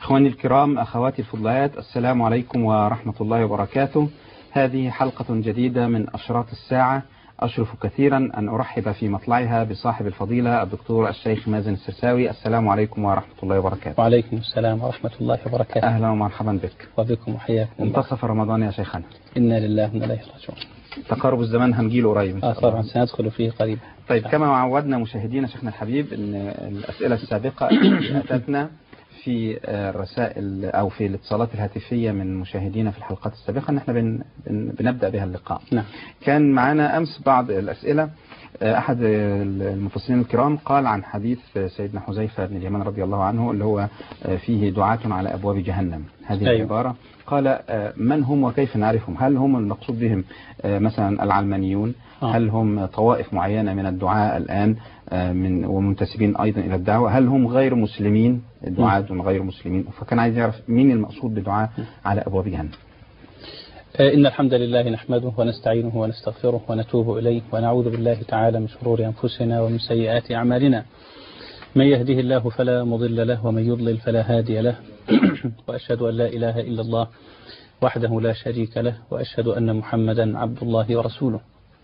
إخواني الكرام أخواتي الفضليات السلام عليكم ورحمة الله وبركاته هذه حلقة جديدة من أشراط الساعة أشرف كثيرا أن أرحب في مطلعها بصاحب الفضيلة الدكتور الشيخ مازن السرساوي السلام عليكم ورحمة الله وبركاته وعليكم السلام ورحمة الله وبركاته أهلا ومرحبا بك وبكم وحياكم الله. انتصف رمضان يا شيخنا إنا لله وإنا إليه راجعون تقارب الزمان هنجيله قريب إن آه شاء الله. طبعا سندخل فيه قريبا طيب كما عودنا مشاهدينا شيخنا الحبيب ان الاسئله السابقه اتتنا في الرسائل او في الاتصالات الهاتفيه من مشاهدينا في الحلقات السابقه ان احنا بن بن بنبدا بها اللقاء. نعم كان معنا امس بعض الاسئله احد المفسرين الكرام قال عن حديث سيدنا حذيفه بن اليمان رضي الله عنه اللي هو فيه دعاة على ابواب جهنم هذه أيوة. العباره قال من هم وكيف نعرفهم؟ هل هم المقصود بهم مثلا العلمانيون؟ آه. هل هم طوائف معينة من الدعاء الآن آه، من ومنتسبين أيضا إلى الدعوة هل هم غير مسلمين دعاة غير مسلمين فكان عايز يعرف مين المقصود بدعاء على أبواب جهنم آه، إن الحمد لله نحمده ونستعينه ونستغفره ونتوب إليه ونعوذ بالله تعالى من شرور أنفسنا ومن سيئات أعمالنا من يهده الله فلا مضل له ومن يضلل فلا هادي له وأشهد أن لا إله إلا الله وحده لا شريك له وأشهد أن محمدا عبد الله ورسوله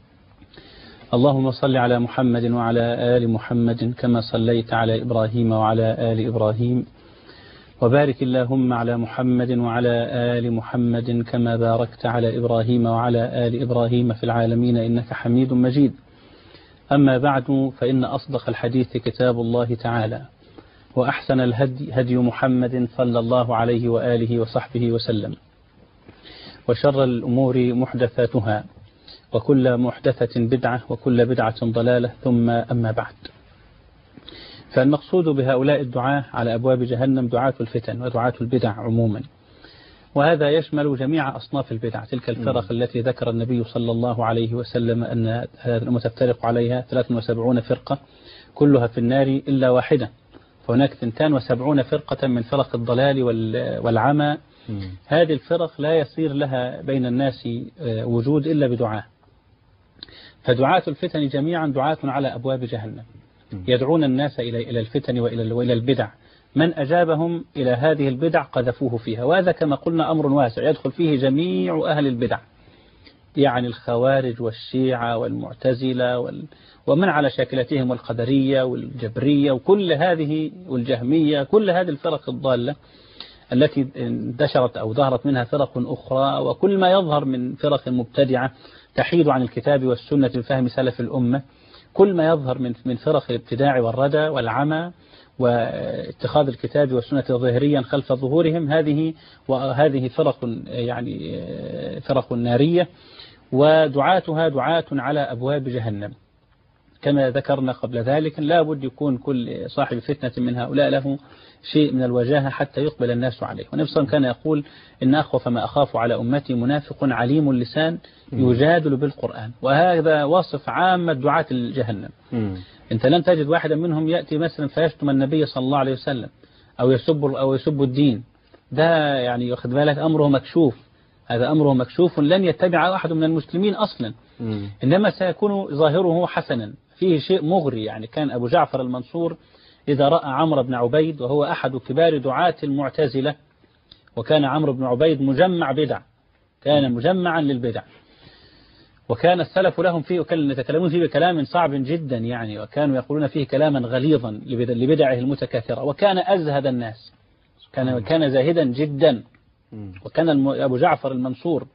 اللهم صل على محمد وعلى آل محمد كما صليت على إبراهيم وعلى آل إبراهيم وبارك اللهم على محمد وعلى آل محمد كما باركت على إبراهيم وعلى آل إبراهيم في العالمين إنك حميد مجيد أما بعد فإن أصدق الحديث كتاب الله تعالى وأحسن الهدي هدي محمد صلى الله عليه وآله وصحبه وسلم وشر الأمور محدثاتها وكل محدثة بدعة وكل بدعة ضلالة ثم أما بعد فالمقصود بهؤلاء الدعاة على أبواب جهنم دعاة الفتن ودعاة البدع عموما وهذا يشمل جميع أصناف البدع تلك الفرق التي ذكر النبي صلى الله عليه وسلم أن هذه الأمة تفترق عليها 73 فرقة كلها في النار إلا واحدة فهناك 72 فرقة من فرق الضلال وال- والعمى هذه الفرق لا يصير لها بين الناس آه، وجود إلا بدعاء فدعاة الفتن جميعا دعاة على أبواب جهنم يدعون الناس إلى إلى الفتن وإلى وإلى البدع من أجابهم إلى هذه البدع قذفوه فيها وهذا كما قلنا أمر واسع يدخل فيه جميع أهل البدع يعني الخوارج والشيعة والمعتزلة وال... ومن على شاكلتهم والقدرية والجبرية وكل هذه والجهمية كل هذه الفرق الضالة التي انتشرت أو ظهرت منها فرق أخرى وكل ما يظهر من فرق مبتدعة تحيد عن الكتاب والسنة بفهم سلف الأمة كل ما يظهر من من فرق الابتداع والردى والعمى واتخاذ الكتاب والسنة ظاهريا خلف ظهورهم هذه وهذه فرق يعني فرق نارية ودعاتها دعاة على أبواب جهنم كما ذكرنا قبل ذلك لا بد يكون كل صاحب فتنة من هؤلاء له شيء من الوجاهة حتى يقبل الناس عليه ونبي صلى الله عليه وسلم كان يقول إن أخوف ما أخاف على أمتي منافق عليم اللسان يجادل بالقرآن وهذا وصف عامة دعاة الجهنم أنت لن تجد واحدا منهم يأتي مثلا فيشتم النبي صلى الله عليه وسلم أو يسب أو يسب الدين ده يعني واخد بالك أمره مكشوف هذا أمره مكشوف لن يتبع أحد من المسلمين أصلا إنما سيكون ظاهره حسنا فيه شيء مغري يعني كان أبو جعفر المنصور إذا رأى عمرو بن عبيد وهو أحد كبار دعاة المعتزلة وكان عمرو بن عبيد مجمع بدع كان مجمعا للبدع وكان السلف لهم فيه وكان يتكلمون فيه بكلام صعب جدا يعني وكانوا يقولون فيه كلاما غليظا لبدع- لبدعه المتكاثرة وكان أزهد الناس كان كان زاهدا جدا وكان الم- أبو جعفر المنصور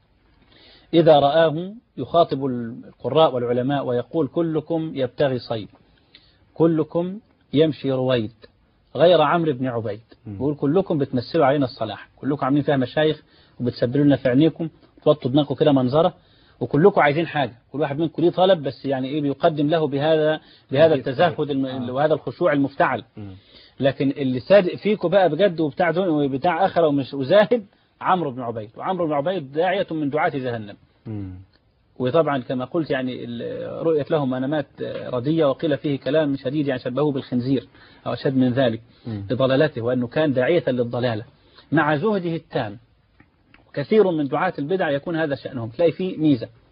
إذا رآه يخاطب القراء والعلماء ويقول كلكم يبتغي صيد كلكم يمشي رويد غير عمرو بن عبيد بيقول كلكم بتمثلوا علينا الصلاح كلكم عاملين فيها مشايخ وبتسبلوا لنا في عينيكم توطوا دماغكم كده منظره وكلكم عايزين حاجة كل واحد منكم ليه طلب بس يعني ايه بيقدم له بهذا بهذا التزهد الم- وهذا الخشوع المفتعل لكن اللي صادق فيكم بقى بجد وبتاع دون وبتاع اخره ومش وزاهد عمرو بن عبيد وعمرو بن عبيد داعية من دعاة جهنم وطبعا كما قلت يعني ال- رؤيت له منامات ردية وقيل فيه كلام شديد يعني شبهه بالخنزير أو أشد من ذلك لضلالته وأنه كان داعية للضلالة مع زهده التام كثير من دعاة البدع يكون هذا شأنهم تلاقي فيه ميزة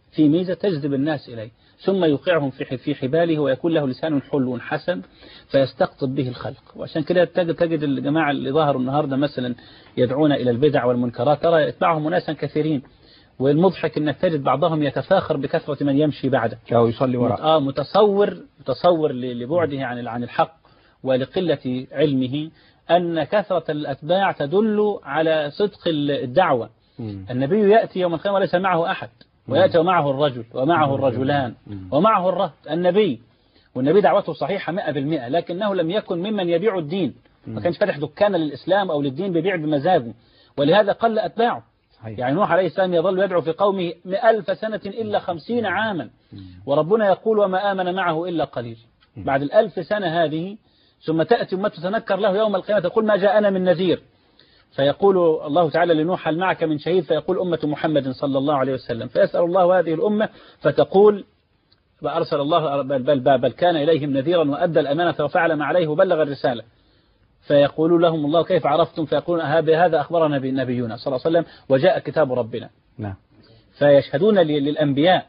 في ميزة تجذب الناس إليه ثم يوقعهم في في حباله ويكون له لسان حلو حسن فيستقطب به الخلق وعشان كده تجد تجد الجماعة اللي ظهروا النهاردة مثلا يدعون إلى البدع والمنكرات ترى يتبعهم أناسا كثيرين والمضحك انك تجد بعضهم يتفاخر بكثرة من يمشي بعده أو يصلي وراء اه متصور متصور ل- لبعده عن عن الحق ولقلة علمه أن كثرة الأتباع تدل على صدق الدعوة مم. النبي يأتي يوم القيامة وليس معه أحد ويأتي ومعه الرجل ومعه الرجلان ومعه الرهط النبي والنبي دعوته صحيحة مئة بالمئة لكنه لم يكن ممن يبيع الدين ما كانش فاتح دكانا للإسلام أو للدين بيبيع بمزاجه ولهذا قل أتباعه صحيح. يعني نوح عليه السلام يظل يدعو في قومه ألف سنة إلا خمسين عاما وربنا يقول وما آمن معه إلا قليل بعد الألف سنة هذه ثم تأتي أمة تتنكر له يوم القيامة تقول ما جاءنا من نذير فيقول الله تعالى لنوح هل معك من شهيد فيقول أمة محمد صلى الله عليه وسلم فيسأل الله هذه الأمة فتقول فأرسل الله بل, بل, بل, بل كان إليهم نذيرا وأدى الأمانة وفعل ما عليه وبلغ الرسالة فيقول لهم الله كيف عرفتم فيقولون هذا أخبرنا نبينا صلى الله عليه وسلم وجاء كتاب ربنا نعم فيشهدون ل- للأنبياء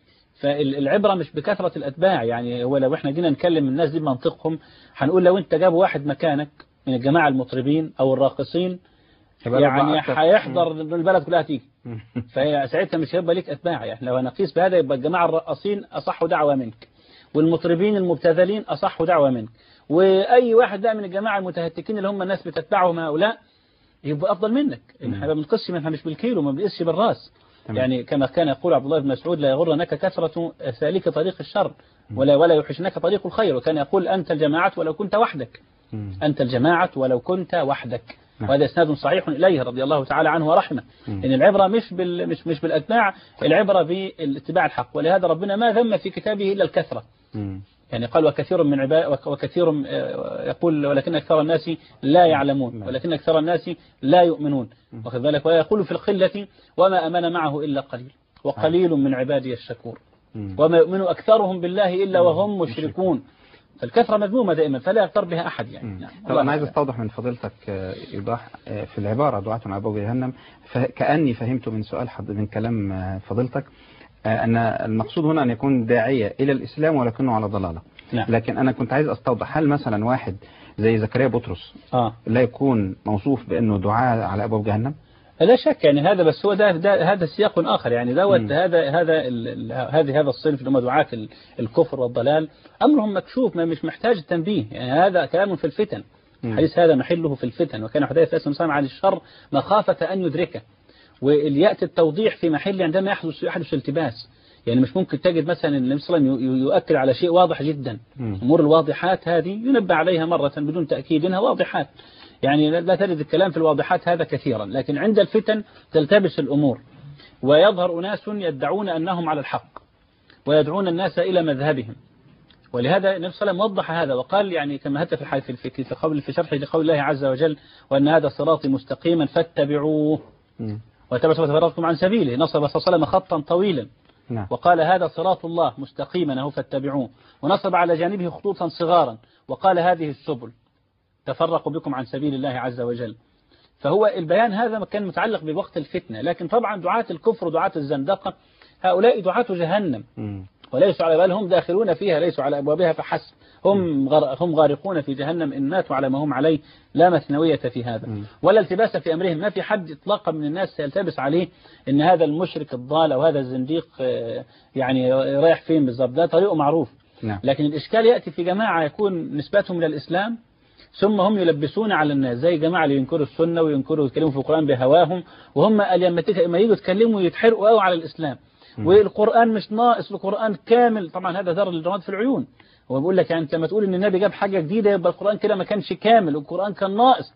فالعبرة مش بكثرة الأتباع يعني هو لو احنا جينا نكلم الناس دي بمنطقهم هنقول لو انت جابوا واحد مكانك من الجماعة المطربين أو الراقصين يبقى له بقى يعني أكتر. هيحضر البلد كلها تيجي مم. فساعتها مش هيبقى ليك أتباع يعني لو هنقيس بهذا يبقى الجماعة الرقاصين أصحوا دعوة منك والمطربين المبتذلين أصحوا دعوة منك وأي واحد بقى من الجماعة المتهتكين اللي هم الناس بتتبعهم هؤلاء يبقى أفضل منك احنا ما بنقيسش منها مش بالكيلو ما بنقيسش بالراس تمام. يعني كما كان يقول عبد الله بن مسعود لا يغرنك كثرة سالك طريق الشر ولا ولا يحشنك طريق الخير وكان يقول أنت الجماعة ولو كنت وحدك مم. أنت الجماعة ولو كنت وحدك نعم. وهذا إسناد صحيح إليه رضي الله تعالى عنه ورحمه مم. إن العبرة مش بال مش مش بالأتباع العبرة بالاتباع الحق ولهذا ربنا ما ذم في كتابه إلا الكثرة مم. يعني قال وكثير من عباد وكثير آه، يقول ولكن أكثر الناس لا يعلمون نعم. ولكن أكثر الناس لا يؤمنون واخد بالك ويقول في القلة وما أمن معه إلا قليل وقليل من عبادي الشكور مم. وما يؤمن أكثرهم بالله إلا وهم مشركون فالكثرة مذمومة دائما فلا يغتر بها أحد يعني مم. نعم. طب الله أنا عايز أعلم. أستوضح من فضيلتك آه، إيضاح آه، في العبارة دعاة على أبواب جهنم فكأني فهمت من سؤال حض... من كلام آه، فضيلتك آه، أن المقصود هنا أن يكون داعية إلى الإسلام ولكنه على ضلالة نعم. لكن أنا كنت عايز أستوضح هل مثلا واحد زي زكريا بطرس آه لا يكون موصوف بأنه دعاء على أبواب جهنم لا شك يعني هذا بس هو ده, ده هذا سياق آخر يعني دوت مم. هذا هذا ال- ال- هذه هذا الصنف اللي هم دعاة ال- الكفر والضلال أمرهم مكشوف ما مش محتاج تنبيه يعني هذا كلام في الفتن مم. الحديث هذا محله في الفتن وكان حديث اسم صام عن الشر مخافة أن يدركه ويأتي التوضيح في محل عندما يحدث يحدث التباس يعني مش ممكن تجد مثلا النبي صلى الله عليه وسلم ي- يؤكد على شيء واضح جدا مم. أمور الواضحات هذه ينبه عليها مرة بدون تأكيد إنها واضحات يعني لا- لا تجد الكلام في الواضحات هذا كثيرا لكن عند الفتن تلتبس الأمور ويظهر أناس يدعون أنهم على الحق ويدعون الناس إلى مذهبهم ولهذا النبي صلى الله عليه وسلم وضح هذا وقال يعني كما هت في الحديث في الفكر في قول في شرحه لقول الله عز وجل وأن هذا صراطي مستقيما فاتبعوه مم. وتبع فرقكم عن سبيله نصب صلى الله عليه وسلم خطا طويلا نعم وقال هذا صراط الله مستقيما اهو فاتبعوه ونصب على جانبه خطوطا صغارا وقال هذه السبل تفرق بكم عن سبيل الله عز وجل فهو البيان هذا كان متعلق بوقت الفتنة لكن طبعا دعاة الكفر ودعاة الزندقة هؤلاء دعاة جهنم مم. وليسوا على بال هم داخلون فيها ليسوا على أبوابها فحسب هم غر... هم غارقون في جهنم إن ماتوا على ما هم عليه لا مثنوية في هذا مم. ولا التباس في أمرهم ما في حد إطلاقا من الناس سيلتبس عليه إن هذا المشرك الضال أو هذا الزنديق آه، يعني رايح فين بالضبط ده طريقه معروف نعم لكن الإشكال يأتي في جماعة يكون نسبتهم إلى الإسلام ثم هم يلبسون على الناس زي جماعة اللي ينكروا السنة وينكروا يتكلموا في القرآن بهواهم وهم قال لما تيجي- لما يجوا يتكلموا يتحرقوا قوي على الإسلام والقرآن مش ناقص القرآن كامل طبعا هذا ذر الرماد في العيون هو بيقول لك يعني انت لما تقول ان النبي جاب حاجة جديدة يبقى القرآن كده ما كانش كامل والقرآن كان ناقص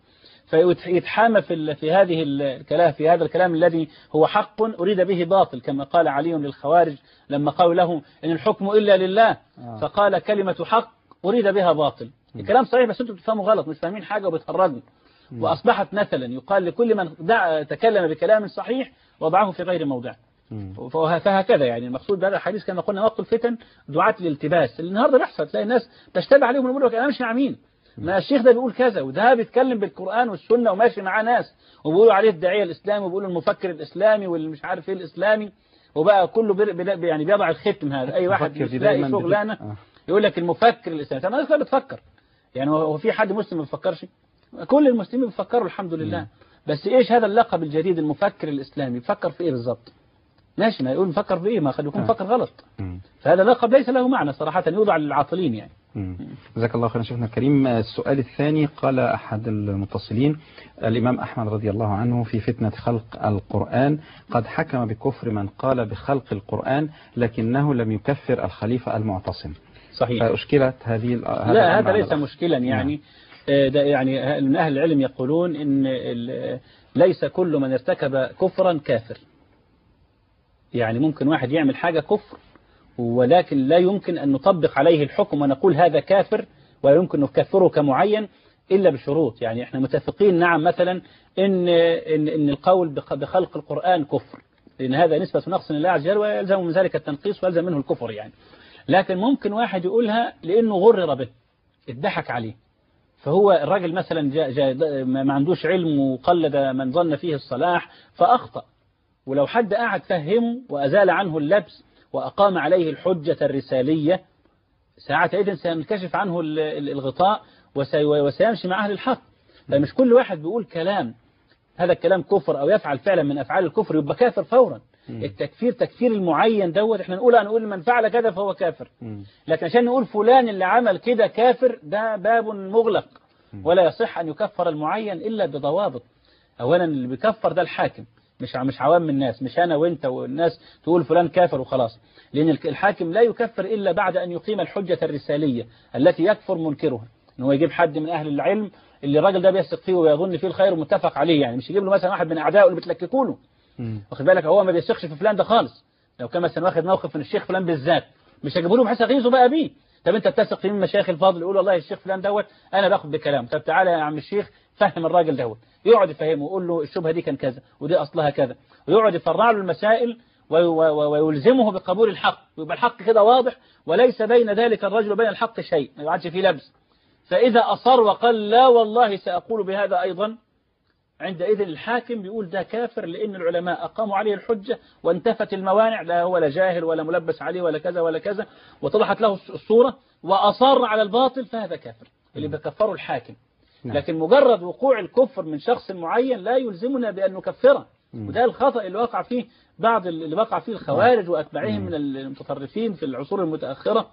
فيتحامى في ال- في هذه الكلام في هذا الكلام الذي هو حق أريد به باطل كما قال علي للخوارج لما قالوا له إن الحكم إلا لله آه. فقال كلمة حق أريد بها باطل الكلام صحيح بس انتوا بتفهموا غلط مش فاهمين حاجة وبتهرجوا وأصبحت مثلا يقال لكل من دع تكلم بكلام صحيح وضعه في غير موضعه مم. فه- فهكذا يعني المقصود بهذا الحديث كما قلنا وقت الفتن دعاة الالتباس اللي النهارده بيحصل تلاقي الناس تشتبه عليهم الامور وكلام مش ناعمين ما الشيخ ده بيقول كذا وده بيتكلم بالقرآن والسنة وماشي معاه ناس وبيقولوا عليه الداعية الإسلامي وبيقولوا المفكر الإسلامي واللي مش عارف ايه الإسلامي وبقى كله بر- بلا- يعني بيضع الختم هذا اي واحد تفكر مش دي لاقي دايماً شغلانه بت- آه. يقول لك المفكر الاسلامي طب الناس لا بتفكر يعني هو هو في حد مسلم ما بيفكرش كل المسلمين بيفكروا الحمد لله بس ايش هذا اللقب الجديد المفكر الاسلامي بيفكر في ايه بالظبط ماشي ما يقول مفكر في ايه ما قد يكون آه. مفكر غلط مم. فهذا لقب ليس له معنى صراحة يوضع للعاطلين يعني مم. جزاك الله خيرا شيخنا الكريم السؤال الثاني قال أحد المتصلين الإمام أحمد رضي الله عنه في فتنة خلق القرآن قد حكم بكفر من قال بخلق القرآن لكنه لم يكفر الخليفة المعتصم صحيح فأشكلت هذه ال- لا الأمر هذا على ليس الأخ. مشكلا يعني آه، ده يعني من أهل العلم يقولون إن ال- ليس كل من ارتكب كفرا كافر يعني ممكن واحد يعمل حاجة كفر ولكن لا يمكن أن نطبق عليه الحكم ونقول هذا كافر ولا يمكن نكفره كمعين إلا بشروط يعني احنا متفقين نعم مثلا إن, إن, إن القول بخ- بخلق القرآن كفر لأن هذا نسبة نقص لله عز وجل ويلزم من ذلك التنقيص ويلزم منه الكفر يعني لكن ممكن واحد يقولها لأنه غرر به اتضحك عليه فهو الراجل مثلا جاء جاء ما ما عندوش علم وقلد من ظن فيه الصلاح فأخطأ ولو حد قاعد فهمه وأزال عنه اللبس وأقام عليه الحجة الرسالية ساعتئذ سينكشف عنه ال- ال- الغطاء وسي- وسيمشي مع أهل الحق فمش كل واحد بيقول كلام هذا الكلام كفر أو يفعل فعلا من أفعال الكفر يبقى كافر فورا التكفير تكفير المعين دوت احنا نقول نقول من فعل كذا فهو كافر مم. لكن عشان نقول فلان اللي عمل كده كافر ده باب مغلق ولا يصح أن يكفر المعين إلا بضوابط أولا اللي بيكفر ده الحاكم مش ع- مش عوام الناس مش أنا وأنت والناس تقول فلان كافر وخلاص لأن الك- الحاكم لا يكفر إلا بعد أن يقيم الحجة الرسالية التي يكفر منكرها إن هو يجيب حد من أهل العلم اللي الراجل ده بيثق فيه ويظن فيه الخير ومتفق عليه يعني مش يجيب له مثلا واحد من أعدائه اللي بتلككوا له مم. واخد بالك هو ما بيثقش في فلان ده خالص لو كان مثلا واخد موقف من الشيخ فلان بالذات مش هجيبه له بحيث اغيظه بقى بيه طب انت بتثق في مين من مشايخ الفاضل يقول والله الشيخ فلان دوت انا باخد بكلام طب تعالى يا عم الشيخ فهم الراجل دوت يقعد يفهمه ويقول له الشبهه دي كان كذا ودي اصلها كذا ويقعد يفرع له المسائل وي- و- ويلزمه بقبول الحق ويبقى الحق كده واضح وليس بين ذلك الرجل وبين الحق شيء ما يقعدش فيه لبس فإذا أصر وقال لا والله سأقول بهذا أيضا عندئذ الحاكم بيقول ده كافر لأن العلماء أقاموا عليه الحجة وانتفت الموانع لا هو لا جاهل ولا ملبس عليه ولا كذا ولا كذا وطلعت له الصورة وأصر على الباطل فهذا كافر اللي بيكفره الحاكم نعم. لكن مجرد وقوع الكفر من شخص معين لا يلزمنا بأن نكفره وده الخطأ اللي وقع فيه بعض اللي وقع فيه الخوارج وأتباعهم من المتطرفين في العصور المتأخرة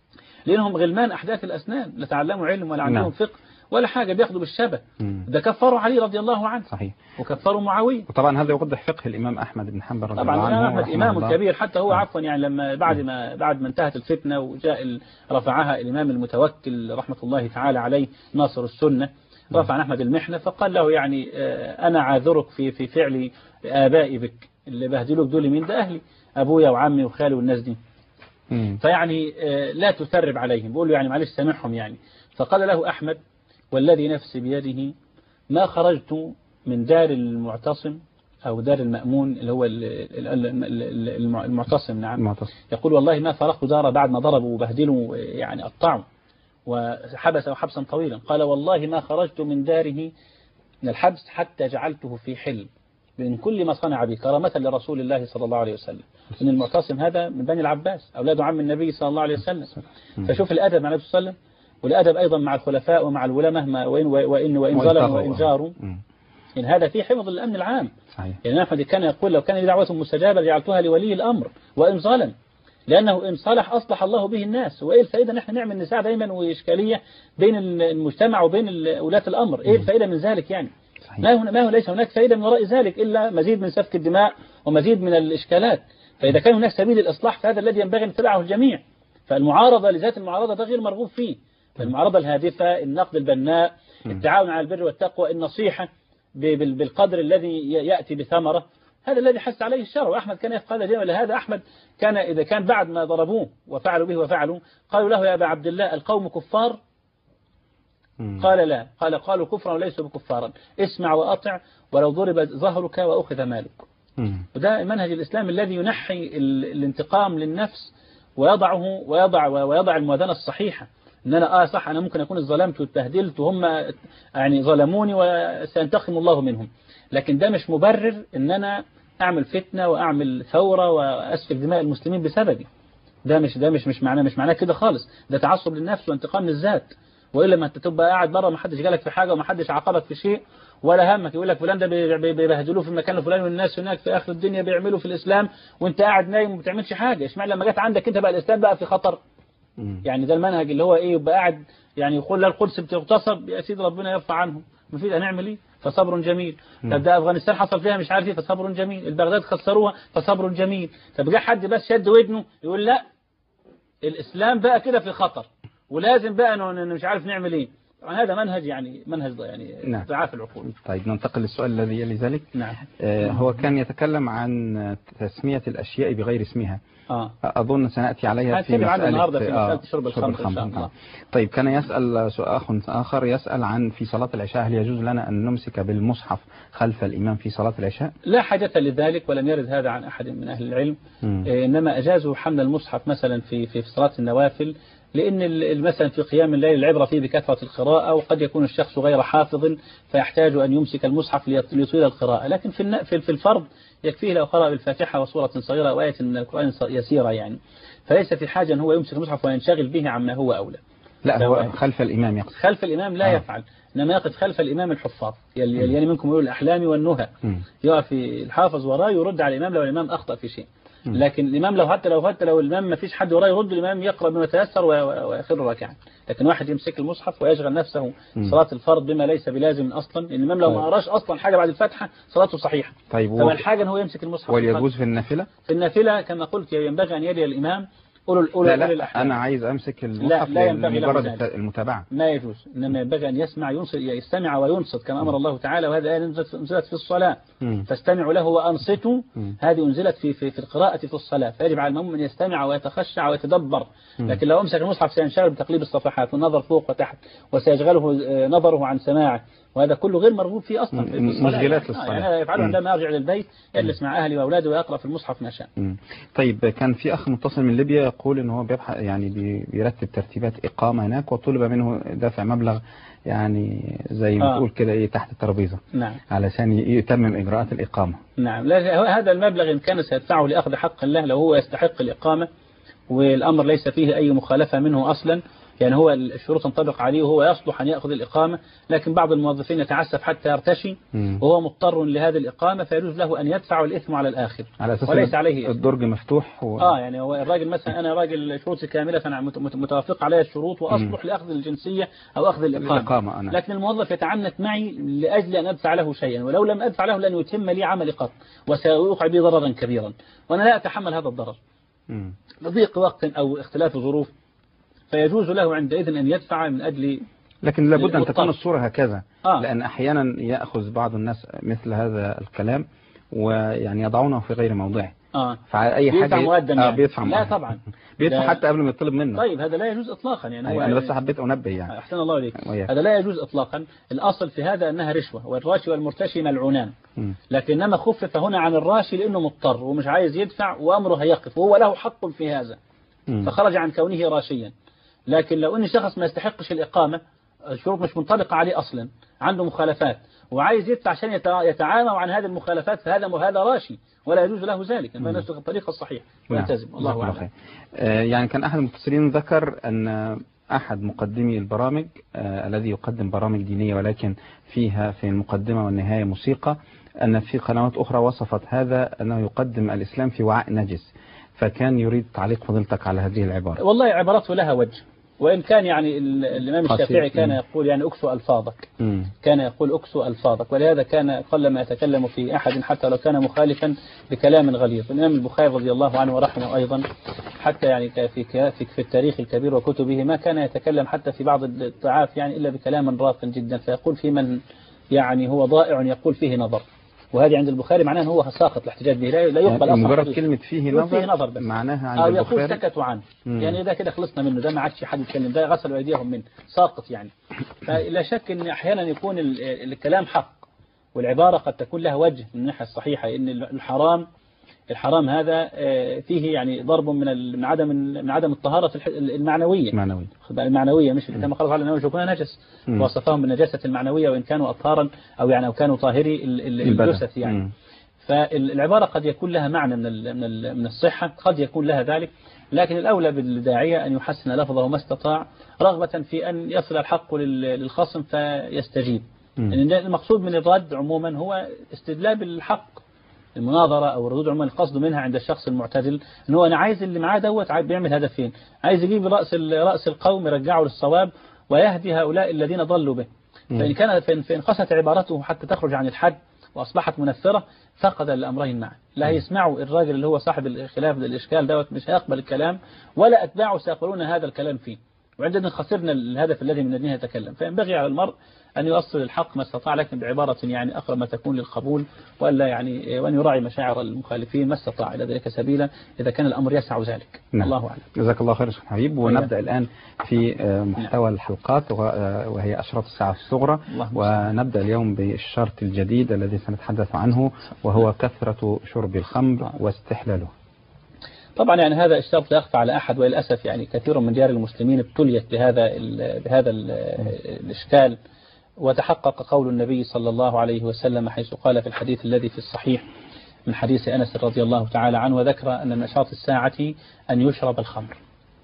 لأنهم غلمان أحداث الأسنان لا تعلموا علم ولا عندهم نعم. فقه ولا حاجة بياخدوا بالشبه مم. ده كفروا علي رضي الله عنه صحيح وكفروا معاوية وطبعا هذا يوضح فقه الإمام أحمد بن حنبل رضي طبعا الله عنه الإمام أحمد رحمه إمام الله. كبير حتى هو نعم. عفوا يعني لما بعد ما بعد ما انتهت الفتنة وجاء ال- رفعها الإمام المتوكل رحمة الله تعالى عليه ناصر السنة رفع عن أحمد المحنة فقال له يعني آه، أنا عاذرك في في فعل آبائي بك اللي بهدلوك دول مين ده أهلي أبويا وعمي وخالي والناس دي مم. فيعني آه، لا تثرب عليهم بيقول له يعني معلش سامحهم يعني فقال له أحمد والذي نفسي بيده ما خرجت من دار المعتصم أو دار المأمون اللي هو ال- ال- ال- ال- الم- المعتصم نعم المعتصم. يقول والله ما فرقت دار بعد ما ضربوا وبهدلوا يعني قطعوا وحبسوا حبسا طويلا قال والله ما خرجت من داره من الحبس حتى جعلته في حل من كل ما صنع به كرامة لرسول الله صلى الله عليه وسلم إن المعتصم هذا من بني العباس أولاد عم النبي صلى الله عليه وسلم فشوف الأدب مع النبي صلى الله عليه وسلم والأدب أيضا مع الخلفاء ومع الولاة مهما وإن وإن وإن ظلموا وإن جاروا مم. إن هذا في حفظ الأمن العام صحيح يعني أحمد كان يقول لو كان لي دعوة مستجابة جعلتها لولي الأمر وإن ظلم لأنه إن صلح أصلح الله به الناس وإيه الفائدة نحن نعمل نزاع دايما وإشكالية بين المجتمع وبين ال- ولاة الأمر إيه الفائدة من ذلك يعني صحيح. ما هو ما هو ليس هناك فائدة من وراء ذلك إلا مزيد من سفك الدماء ومزيد من الإشكالات فإذا كان هناك سبيل الإصلاح فهذا الذي ينبغي أن يتبعه الجميع فالمعارضة لذات المعارضة ده غير مرغوب فيه فالمعارضة الهادفة النقد البناء التعاون على البر والتقوى النصيحة ب- بال- بالقدر الذي ي- يأتي بثمرة هذا الذي حث عليه الشرع وأحمد كان يفعل هذا دائما لهذا أحمد كان إذا كان بعد ما ضربوه وفعلوا به وفعلوا قالوا له يا أبا عبد الله القوم كفار مم. قال لا قال قالوا كفرا وليسوا بكفارا اسمع وأطع ولو ضرب ظهرك وأخذ مالك مم. وده منهج الإسلام الذي ينحي ال- الانتقام للنفس ويضعه ويضع ويضع الموازنة الصحيحة ان انا اه صح انا ممكن اكون اتظلمت واتبهدلت وهم يعني ظلموني وسينتقم الله منهم لكن ده مش مبرر ان انا اعمل فتنه واعمل ثوره واسفك دماء المسلمين بسببي ده مش ده مش مش معناه مش معناه كده خالص ده تعصب للنفس وانتقام للذات والا ما انت تبقى قاعد بره ما حدش جالك في حاجه وما حدش عاقبك في شيء ولا همك يقول لك فلان ده بي- بي- بيبهدلوه في المكان الفلاني والناس هناك في اخر الدنيا بيعملوا في الاسلام وانت قاعد نايم وما بتعملش حاجه اشمعنى لما جت عندك انت بقى الاسلام بقى في خطر مم. يعني ده المنهج اللي هو ايه يبقى قاعد يعني يقول لا القدس بتغتصب يا سيدي ربنا يرفع عنهم مفيد هنعمل ايه فصبر جميل طب ده افغانستان حصل فيها مش عارف ايه فصبر جميل البغداد خسروها فصبر جميل طب جه حد بس شد ودنه يقول لا الاسلام بقى كده في خطر ولازم بقى انه إنه مش عارف نعمل ايه طبعا هذا منهج يعني منهج يعني نعم. ضعاف العقول طيب ننتقل للسؤال الذي يلي ذلك نعم آه، هو كان يتكلم عن تسمية الأشياء بغير اسمها اه أظن سنأتي عليها في هنتكلم عنها مسألة النهاردة في آه، مسألة شرب الخمر إن شاء الله. نعم. طيب كان يسأل سؤال أخ آخر يسأل عن في صلاة العشاء هل يجوز لنا أن نمسك بالمصحف خلف الإمام في صلاة العشاء؟ لا حاجة لذلك ولم يرد هذا عن أحد من أهل العلم مم. إيه، إنما أجازوا حمل المصحف مثلا في في صلاة النوافل لأن ال- ال- مثلا في قيام الليل العبرة فيه بكثرة القراءة وقد يكون الشخص غير حافظ فيحتاج أن يمسك المصحف ليط- ليطيل القراءة لكن في الن- في في الفرض يكفيه لو قرأ بالفاتحة وسورة صغيرة أو آية من القرآن ص- يسيرة يعني فليس في حاجة أن هو يمسك المصحف وينشغل به عما هو أولى لا هو تمام. خلف الإمام يقصد خلف الإمام لا آه. يفعل إنما يقف خلف الإمام الحفاظ يلي يلي منكم يقول الأحلام والنهى مم. يقف الحافظ وراه يرد على الإمام لو الإمام أخطأ في شيء لكن الإمام لو حتى لو حتى لو الإمام ما فيش حد وراه يرد الإمام يقرأ بما تيسر و- و- ويخر راكعا لكن واحد يمسك المصحف ويشغل نفسه مم. صلاة الفرض بما ليس بلازم أصلا الإمام لو ما طيب. قراش أصلا حاجة بعد الفاتحة صلاته صحيحة طيب فما و- الحاجة أن هو يمسك المصحف وليجوز في النافلة؟ في النافلة كما قلت ينبغي أن يلي الإمام أولو أولو لا أولي لا الأحلام أنا عايز أمسك المصحف لا ينبغي له لمجرد ذلك. المتابعة ما يجوز إنما ينبغي أن يسمع ينصت يستمع وينصت كما أمر الله تعالى وهذه آية نزلت نزلت في الصلاة مم. فاستمعوا له وأنصتوا مم. هذه أنزلت في, في, في القراءة في الصلاة فيجب على المؤمن أن يستمع ويتخشع ويتدبر لكن لو أمسك المصحف سينشغل بتقليب الصفحات والنظر فوق وتحت وسيشغله آه، نظره عن سماعه وهذا كله غير مرغوب فيه أصلا في م- الصلاة. مشغلات يعني, للصلاة. يعني يفعله مم. عندما يرجع للبيت يجلس مع أهله وأولاده ويقرأ في المصحف ما شاء مم. طيب كان في أخ متصل من ليبيا يقول إن هو بيبحث يعني بي- بيرتب ترتيبات إقامة هناك وطلب منه دفع مبلغ يعني زي ما آه. تقول كده إيه تحت الترابيزة نعم علشان ي- يتمم إجراءات الإقامة نعم لا هو- هذا المبلغ إن كان سيدفعه لأخذ حق الله لو هو يستحق الإقامة والأمر ليس فيه أي مخالفة منه أصلا يعني هو الشروط تنطبق عليه وهو يصلح أن يأخذ الإقامة لكن بعض الموظفين يتعسف حتى يرتشي مم. وهو مضطر لهذه الإقامة فيجوز له أن يدفع والإثم على الآخر على أساس وليس إن عليه إثم. الدرج مفتوح و... اه يعني هو الراجل مثلا انا راجل شروطي كامله فانا مت- مت- متوافق عليها الشروط واصلح لاخذ الجنسيه او اخذ الاقامه الإقامة أنا لكن الموظف يتعنت معي لاجل ان ادفع له شيئا ولو لم ادفع له لن يتم لي عملي قط وسيوقع بي ضررا كبيرا وانا لا اتحمل هذا الضرر مم. لضيق وقت او اختلاف ظروف فيجوز له عندئذ ان يدفع من اجل لكن لابد أن مضطر. تكون الصورة هكذا آه. لأن أحيانا يأخذ بعض الناس مثل هذا الكلام ويعني يضعونه في غير موضعه اه فأي بيدفع حاجة مقدم آه يعني. بيدفع لا مقدم. طبعا بيدفع ده- حتى قبل ما يطلب منه طيب هذا لا يجوز اطلاقا يعني هو أيوة أنا بس حبيت أنبه يعني أحسن الله عليك وإياك. هذا لا يجوز إطلاقا الأصل في هذا أنها رشوة والراشي والمرتشي ملعونان مم. لكنما خفف هنا عن الراشي لأنه مضطر ومش عايز يدفع وأمره هيقف وهو له حق في هذا مم. فخرج عن كونه راشيا لكن لو أن شخص ما يستحقش الإقامة الشروط مش منطبقة عليه أصلا عنده مخالفات وعايز يدفع عشان يتع- يتعامى عن هذه المخالفات فهذا هذا راشي ولا يجوز له ذلك ما يسلك الطريق الصحيح ويلتزم نعم. الله جزاك أعلم خير. آه، يعني كان أحد المتصلين ذكر أن أحد مقدمي البرامج آه، الذي يقدم برامج دينية ولكن فيها في المقدمة والنهاية موسيقى أن في قنوات أخرى وصفت هذا أنه يقدم الإسلام في وعاء نجس فكان يريد تعليق فضيلتك على هذه العبارة والله عبارته لها وجه وإن كان يعني ال- الإمام قصير. الشافعي كان مم. يقول يعني أكسو ألفاظك مم. كان يقول أكسو ألفاظك ولهذا كان قلما يتكلم في أحد حتى لو كان مخالفا بكلام غليظ الإمام البخاري رضي الله عنه ورحمه أيضا حتى يعني ك- في ك- في في التاريخ الكبير وكتبه ما كان يتكلم حتى في بعض الضعاف يعني إلا بكلام راق جدا فيقول في من يعني هو ضائع يقول فيه نظر وهذه عند البخاري معناه أنه هو ساقط الاحتجاج به لا لا يقبل يعني أصلا مجرد حديث. كلمة فيه يقول فيه نظر, نظر بس. معناها عند أو يقول البخاري سكتوا عنه مم. يعني ده كده خلصنا منه ده ما عادش حد يتكلم ده غسلوا أيديهم منه ساقط يعني فلا شك أن أحيانا يكون ال- الكلام حق والعبارة قد تكون لها وجه من الناحية الصحيحة إن الحرام الحرام هذا آه، فيه يعني ضرب من ال- من عدم من عدم الطهارة الح- المعنوية معنوي المعنوية مش كما قال تعالى انه يكون نجس مم. وصفهم بالنجاسة المعنوية وإن كانوا أطهارا أو يعني أو كانوا طاهري ال- ال- البدن. الجثث يعني مم. فالعبارة قد يكون لها معنى من ال- من ال- من الصحة قد يكون لها ذلك لكن الأولى بالداعية أن يحسن لفظه ما استطاع رغبة في أن يصل الحق لل- للخصم فيستجيب مم. لأن ده المقصود من الرد عموما هو استدلال بالحق المناظرة أو الردود عموما القصد منها عند الشخص المعتدل ان هو أنا عايز اللي معاه دوت عايز بيعمل هدفين عايز يجيب رأس ال- رأس القوم يرجعه للصواب ويهدي هؤلاء الذين ضلوا به مم. فإن كان فإن, فإن قست عبارته حتى تخرج عن الحد وأصبحت منفرة فقد الأمرين معا لا هيسمعوا الراجل اللي هو صاحب الخلاف الإشكال دوت مش هيقبل الكلام ولا أتباعه سيقبلون هذا الكلام فيه وعندنا خسرنا الهدف الذي من أجله يتكلم فينبغي على المرء أن يوصل الحق ما استطاع لكن بعبارة يعني أقرب ما تكون للقبول وألا يعني وأن يراعي مشاعر المخالفين ما استطاع إلى ذلك سبيلا إذا كان الأمر يسع ذلك نعم. الله أعلم جزاك الله خير شيخ حبيب ونبدأ الآن في آه، محتوى الحلقات و- آه، وهي أشراط الساعة الصغرى اللهم ونبدأ اليوم بالشرط الجديد الذي سنتحدث عنه وهو كثرة شرب الخمر واستحلاله طبعا يعني هذا الشرط لا يخفى على أحد وللأسف يعني كثير من ديار المسلمين ابتليت بهذا ال بهذا ال الإشكال وتحقق قول النبي صلى الله عليه وسلم حيث قال في الحديث الذي في الصحيح من حديث أنس رضي الله تعالى عنه وذكر أن من أشراط الساعة أن يشرب الخمر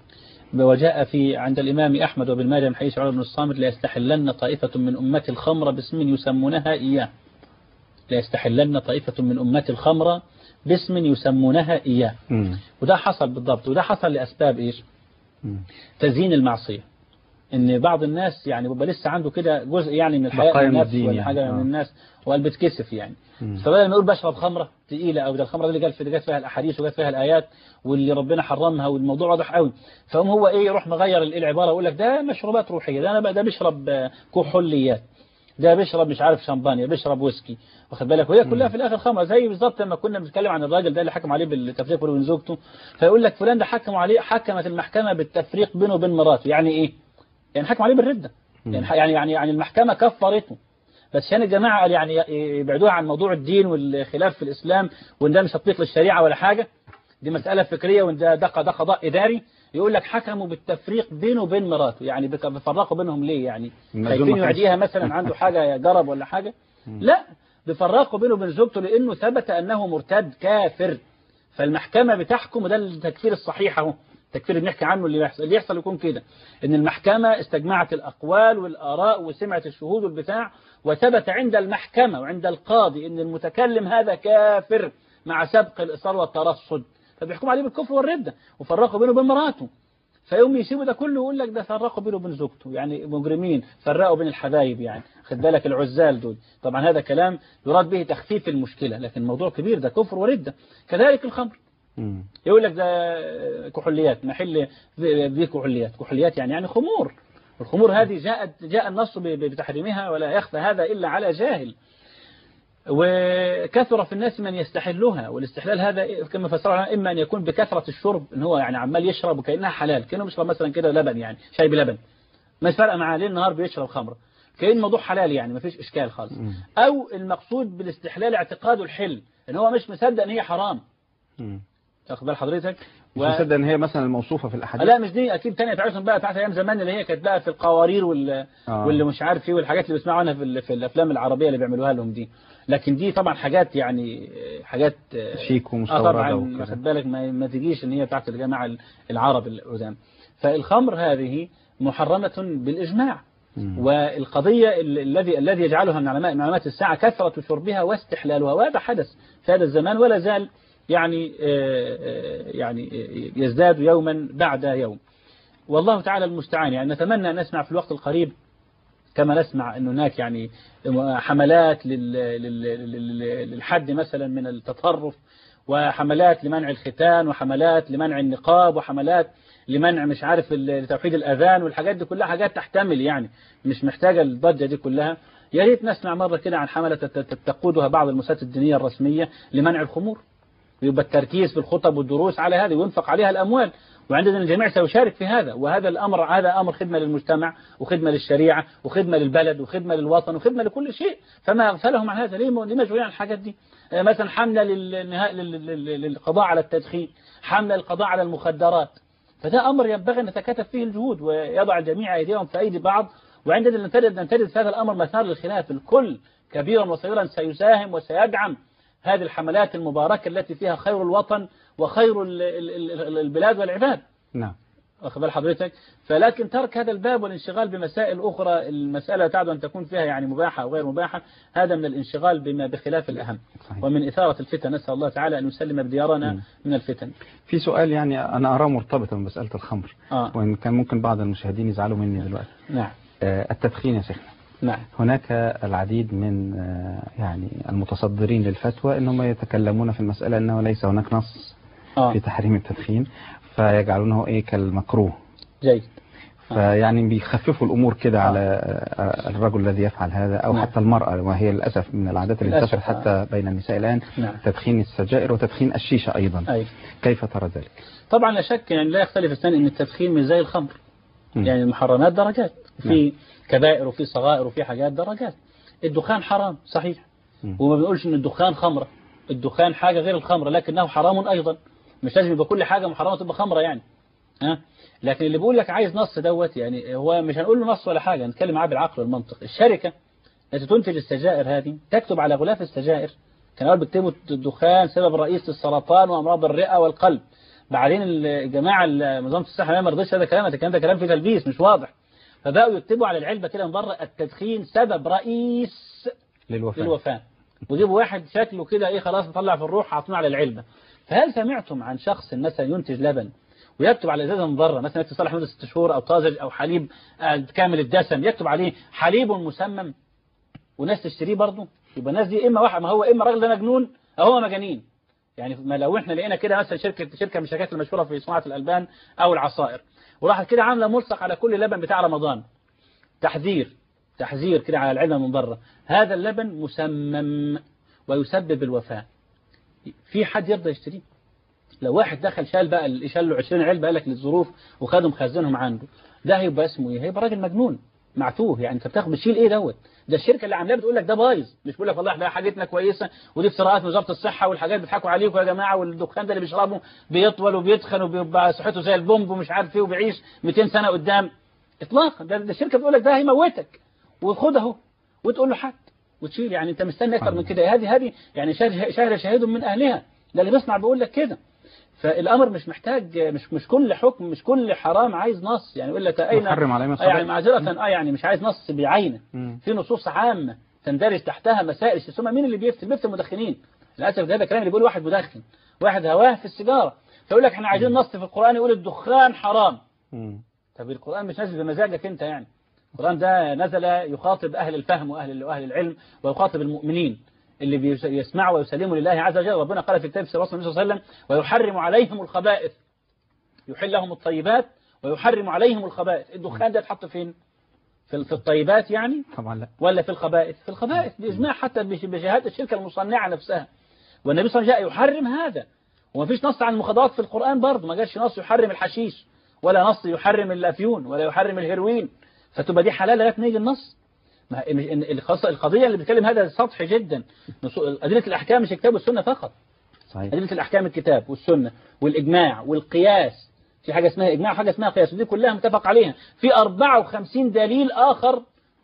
وجاء في عند الإمام أحمد وابن ماجه من حديث عمر بن الصامت ليستحلن طائفة من أمة الخمر باسم يسمونها إياه ليستحلن طائفة من أمة الخمر باسم يسمونها إياه مم. وده حصل بالضبط وده حصل لأسباب إيش مم. تزيين المعصية ان بعض الناس يعني بيبقى لسه عنده كده جزء يعني من الحياة بقايا من من النفس الدين ولا يعني. حاجة آه. من الناس وقال بتكسف يعني مم. فبدل ما يقول بشرب خمرة تقيلة أو ده الخمرة دي اللي قال في اللي جت فيها الأحاديث وجت فيها الآيات واللي ربنا حرمها والموضوع واضح قوي فهم هو إيه يروح مغير ال- العبارة ويقول لك ده مشروبات روحية ده أنا بقى ده بيشرب آه، كحوليات ده بيشرب مش عارف شمبانيا بيشرب ويسكي واخد بالك وهي كلها في الاخر خمره زي بالظبط لما كنا بنتكلم عن الراجل ده اللي حكم عليه بالتفريق بينه وبين زوجته فيقول لك فلان ده حكم عليه حكمت المحكمه بالتفريق بينه وبين مراته يعني ايه؟ يعني حكم عليه بالرده يعني يعني يعني يعني المحكمه كفرته بس عشان الجماعه قال يعني يبعدوها عن موضوع الدين والخلاف في الاسلام وان ده مش تطبيق للشريعه ولا حاجه دي مساله فكريه وان ده ده ده قضاء اداري يقول لك حكموا بالتفريق بينه وبين مراته يعني بك- بيفرقوا بينهم ليه يعني المأذون خايفين ما كانش- يعديها مثلا عنده حاجه جرب ولا حاجه لا بيفرقوا بينه وبين زوجته لانه ثبت انه مرتد كافر فالمحكمه بتحكم وده التكفير الصحيح اهو التكفير اللي بنحكي عنه اللي يحصل اللي يحصل يكون كده ان المحكمه استجمعت الاقوال والاراء وسمعت الشهود والبتاع وثبت عند المحكمه وعند القاضي ان المتكلم هذا كافر مع سبق الاصرار والترصد فبيحكم عليه بالكفر والرده وفرقوا بينه وبين مراته فيوم يسيبوا ده كله يقول لك ده فرقوا بينه وبين زوجته يعني مجرمين فرقوا بين الحبايب يعني خد بالك العزال دول طبعا هذا كلام يراد به تخفيف المشكلة لكن موضوع كبير ده كفر وردة كذلك الخمر مم. يقول لك ده كحوليات محل ذي كحوليات كحوليات يعني يعني خمور الخمور هذه جاءت جاء النص ب- بتحريمها ولا يخفى هذا إلا على جاهل وكثر في الناس من يستحلها والاستحلال هذا كما فسر عنها إما أن يكون بكثرة الشرب إن هو يعني عمال يشرب وكأنها حلال كأنه بيشرب مثلا كده لبن يعني شاي بلبن ما فرق معاه ليل نهار بيشرب خمرة كأن الموضوع حلال يعني ما فيش إشكال خالص مم. أو المقصود بالاستحلال اعتقاد الحل إن هو مش مصدق إن هي حرام مم. تاخد بال حضرتك مش مصدق ان هي مثلا الموصوفه في الاحاديث لا مش دي اكيد تانية بتاعتهم بقى بتاعت ايام زمان اللي هي كانت بقى في القوارير وال... آه. واللي مش عارف ايه والحاجات اللي بيسمعوا عنها في, ال... في الافلام العربيه اللي بيعملوها لهم دي لكن دي طبعا حاجات يعني حاجات آه، شيك اه ومستورده طبعا وكده. واخد بالك ما, ما تجيش ان هي بتاعت الجماعه العرب القدام فالخمر هذه محرمه بالاجماع مم. والقضية ال- الذي الذي يجعلها من علماء من علامات الساعة كثرة شربها واستحلالها وهذا حدث في هذا الزمان ولا زال يعني آه، آه، يعني آه، يزداد يوما بعد يوم والله تعالى المستعان يعني نتمنى أن نسمع في الوقت القريب كما نسمع أن هناك يعني حملات لل- لل- لل- للحد مثلا من التطرف وحملات لمنع الختان وحملات لمنع النقاب وحملات لمنع مش عارف ال- توحيد الأذان والحاجات دي كلها حاجات تحتمل يعني مش محتاجة الضجة دي كلها يا ريت نسمع مرة كده عن حملة تت- تت- تقودها بعض المؤسسات الدينية الرسمية لمنع الخمور ويبقى التركيز في الخطب والدروس على هذا وينفق عليها الأموال وعندنا الجميع سيشارك في هذا وهذا الأمر هذا أمر خدمة للمجتمع وخدمة للشريعة وخدمة للبلد وخدمة للوطن وخدمة لكل شيء فما أغفلهم عن هذا ليه ليه مشغولين عن الحاجات دي آه، مثلا حملة للنهاء لل- لل- للقضاء على التدخين حملة للقضاء على المخدرات فده أمر ينبغي أن نتكاتف فيه الجهود ويضع الجميع أيديهم في أيدي بعض وعندنا ننتدب ننتدب في هذا الأمر مثار للخلاف الكل كبيرا وصغيرا سيساهم وسيدعم هذه الحملات المباركة التي فيها خير الوطن وخير ال- ال- ال- البلاد والعباد نعم واخد بال حضرتك فلكن ترك هذا الباب والانشغال بمسائل أخرى المسألة تعد أن تكون فيها يعني مباحة أو غير مباحة هذا من الانشغال بما بخلاف الأهم صحيح. ومن إثارة الفتن نسأل الله تعالى أن يسلم بديارنا من الفتن في سؤال يعني أنا أراه مرتبطا بمسألة الخمر آه. وإن كان ممكن بعض المشاهدين يزعلوا مني دلوقتي نعم آه، التدخين يا شيخنا نعم هناك العديد من آه، يعني المتصدرين للفتوى انهم يتكلمون في المسألة انه ليس هناك نص آه. في تحريم التدخين فيجعلونه ايه كالمكروه جيد فيعني بيخففوا الامور كده على آه، الرجل الذي يفعل هذا او نعم. حتى المرأة وهي للاسف من العادات اللي للأسف، انتشرت حتى بين النساء الان نعم. تدخين السجائر وتدخين الشيشة ايضا أي كيف ترى ذلك؟ طبعا لا شك يعني لا يختلف اثنان ان التدخين مش زي الخمر مم. يعني المحرمات درجات في كبائر وفي صغائر وفي حاجات درجات الدخان حرام صحيح مم. وما بنقولش ان الدخان خمرة الدخان حاجة غير الخمرة لكنه حرام ايضا مش لازم يبقى كل حاجة محرمة تبقى خمرة يعني ها لكن اللي بيقول لك عايز نص دوت يعني هو مش هنقول له نص ولا حاجة نتكلم معاه بالعقل والمنطق الشركة التي تنتج السجائر هذه تكتب على غلاف السجائر كان اول بيكتبوا الدخان سبب رئيس السرطان وامراض الرئة والقلب بعدين الجماعة منظمة الصحة ما رضيش هذا كلام الكلام ده كلام فيه تلبيس مش واضح فبقوا يكتبوا على العلبة كده من بره التدخين سبب رئيس للوفاة للوفاة وجيبوا واحد شكله كده ايه خلاص مطلع في الروح حاطينه على العلبة فهل سمعتم عن شخص مثلا ينتج لبن ويكتب على ازازه من بره مثلا يكتب صالح مدة ست شهور او طازج او حليب آه، كامل الدسم يكتب عليه حليب مسمم وناس تشتريه برضه يبقى الناس دي اما واحد ما هو اما الراجل ده مجنون او هو مجانين يعني ما لو احنا لقينا كده مثلا شركه شركه من الشركات المشهوره في صناعه الالبان او العصائر وراحت كده عامله ملصق على كل لبن بتاع رمضان تحذير تحذير كده على العلبه من بره هذا اللبن مسمم ويسبب الوفاه في حد يرضى يشتريه لو واحد دخل شال بقى شال له 20 علبه قال لك للظروف وخدهم خزنهم عنده ده هيبقى اسمه ايه هيبقى راجل مجنون معتوه يعني انت بتاخد بتشيل ايه دوت ده الشركه اللي عاملاه بتقول لك ده بايظ مش بيقول لك والله احنا حاجتنا كويسه ودي افتراءات من وزاره الصحه والحاجات بيضحكوا عليكم يا جماعه والدخان ده اللي بيشربه بيطول وبيتخن وبيبقى صحته زي البومب ومش عارف ايه وبيعيش 200 سنه قدام اطلاقا ده, ده الشركه بتقول لك ده هيموتك وخد اهو وتقول له حد وتشيل يعني انت مستني اكتر من كده هذه هذه يعني شاهد شاهد شاهد من اهلها ده اللي بيصنع بيقول لك كده فالامر مش محتاج مش مش كل حكم مش كل حرام عايز نص يعني يقول لك اين محرم عليه آه يعني معذره اه يعني مش عايز نص بعينه مم. في نصوص عامه تندرج تحتها مسائل ثم مين اللي بيفتي بيفتي المدخنين للاسف ده, ده كلام اللي بيقول واحد مدخن واحد هواه في السيجاره فيقول لك احنا عايزين نص في القران يقول الدخان حرام مم. طب القرآن مش نازل بمزاجك انت يعني القرآن ده نزل يخاطب أهل الفهم وأهل وأهل العلم ويخاطب المؤمنين اللي بيس- يسمعوا ويسلموا لله عز وجل ربنا قال في كتاب سيدنا النبي صلى الله عليه وسلم ويحرم عليهم الخبائث يحل لهم الطيبات ويحرم عليهم الخبائث الدخان ده يتحط فين في في الطيبات يعني طبعا لا ولا في الخبائث في الخبائث بإجماع حتى بش- بشهادة الشركة المصنعة نفسها والنبي صلى الله عليه وسلم جاء يحرم هذا وما فيش نص عن المخدرات في القرآن برضه ما جاش نص يحرم الحشيش ولا نص يحرم الأفيون ولا يحرم الهيروين فتبقى دي حلال لغايه ما يجي النص ما مش- إن الخاصة- القضية اللي بتكلم هذا سطحي جدا نصو- أدلة الأحكام مش الكتاب والسنة فقط صحيح أدلة الأحكام الكتاب والسنة والإجماع والقياس في حاجة اسمها إجماع وحاجة اسمها قياس ودي كلها متفق عليها في 54 دليل آخر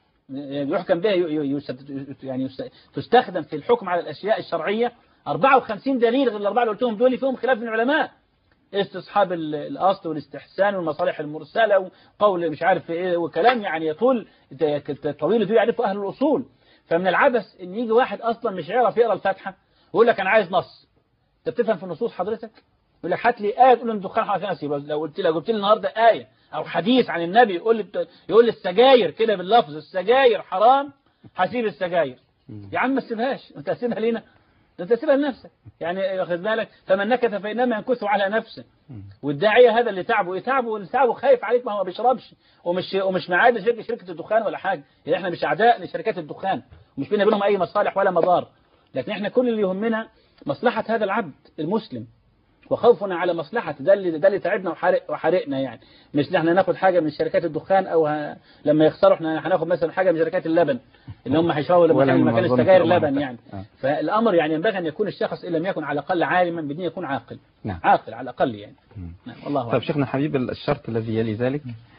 يحكم بها ي- ي- يست- يعني يست- تستخدم في الحكم على الأشياء الشرعية 54 دليل غير الأربعة اللي قلتهم دول فيهم خلاف من العلماء استصحاب ال- الأصل والاستحسان والمصالح المرسلة وقول مش عارف ايه وكلام يعني يطول طويل دول يعرفوا أهل الأصول فمن العبث إن يجي واحد أصلا مش يعرف يقرأ الفاتحة ويقول لك أنا عايز نص أنت بتفهم في النصوص حضرتك يقول لك هات لي آية تقول إن الدخان حرام نفسي لو قلت لي لو جبت لي النهارده آية أو حديث عن النبي يقول لي يقول لي السجاير كده باللفظ السجاير حرام هسيب السجاير يا عم ما تسيبهاش انت هتسيبها لينا ده انت تسيبها لنفسك يعني واخد بالك فمن نكث فإنما ينكث على نفسه والداعية هذا اللي تعبه ايه تعبه واللي تعبه خايف عليك ما هو ما بيشربش ومش ومش معاد شركة شركة الدخان ولا حاجة يعني احنا مش أعداء لشركات الدخان ومش بينا بينهم أي مصالح ولا مضار لكن احنا كل اللي يهمنا مصلحة هذا العبد المسلم وخوفنا على مصلحة ده اللي ده اللي تعبنا وحرق وحرقنا يعني مش ان احنا ناخد حاجة من شركات الدخان او ه... لما يخسروا احنا هناخد مثلا حاجة من شركات اللبن اللي هم هيشربوا لما ولا كان من مكان منظمة السجاير الأمم لبن المتحدة. يعني آه. فالامر يعني ينبغي ان يكون الشخص ان لم يكن على الاقل عالما بدين يكون عاقل نعم. عاقل على الاقل يعني مم. نعم والله طيب أعلم. شيخنا الحبيب الشرط الذي يلي ذلك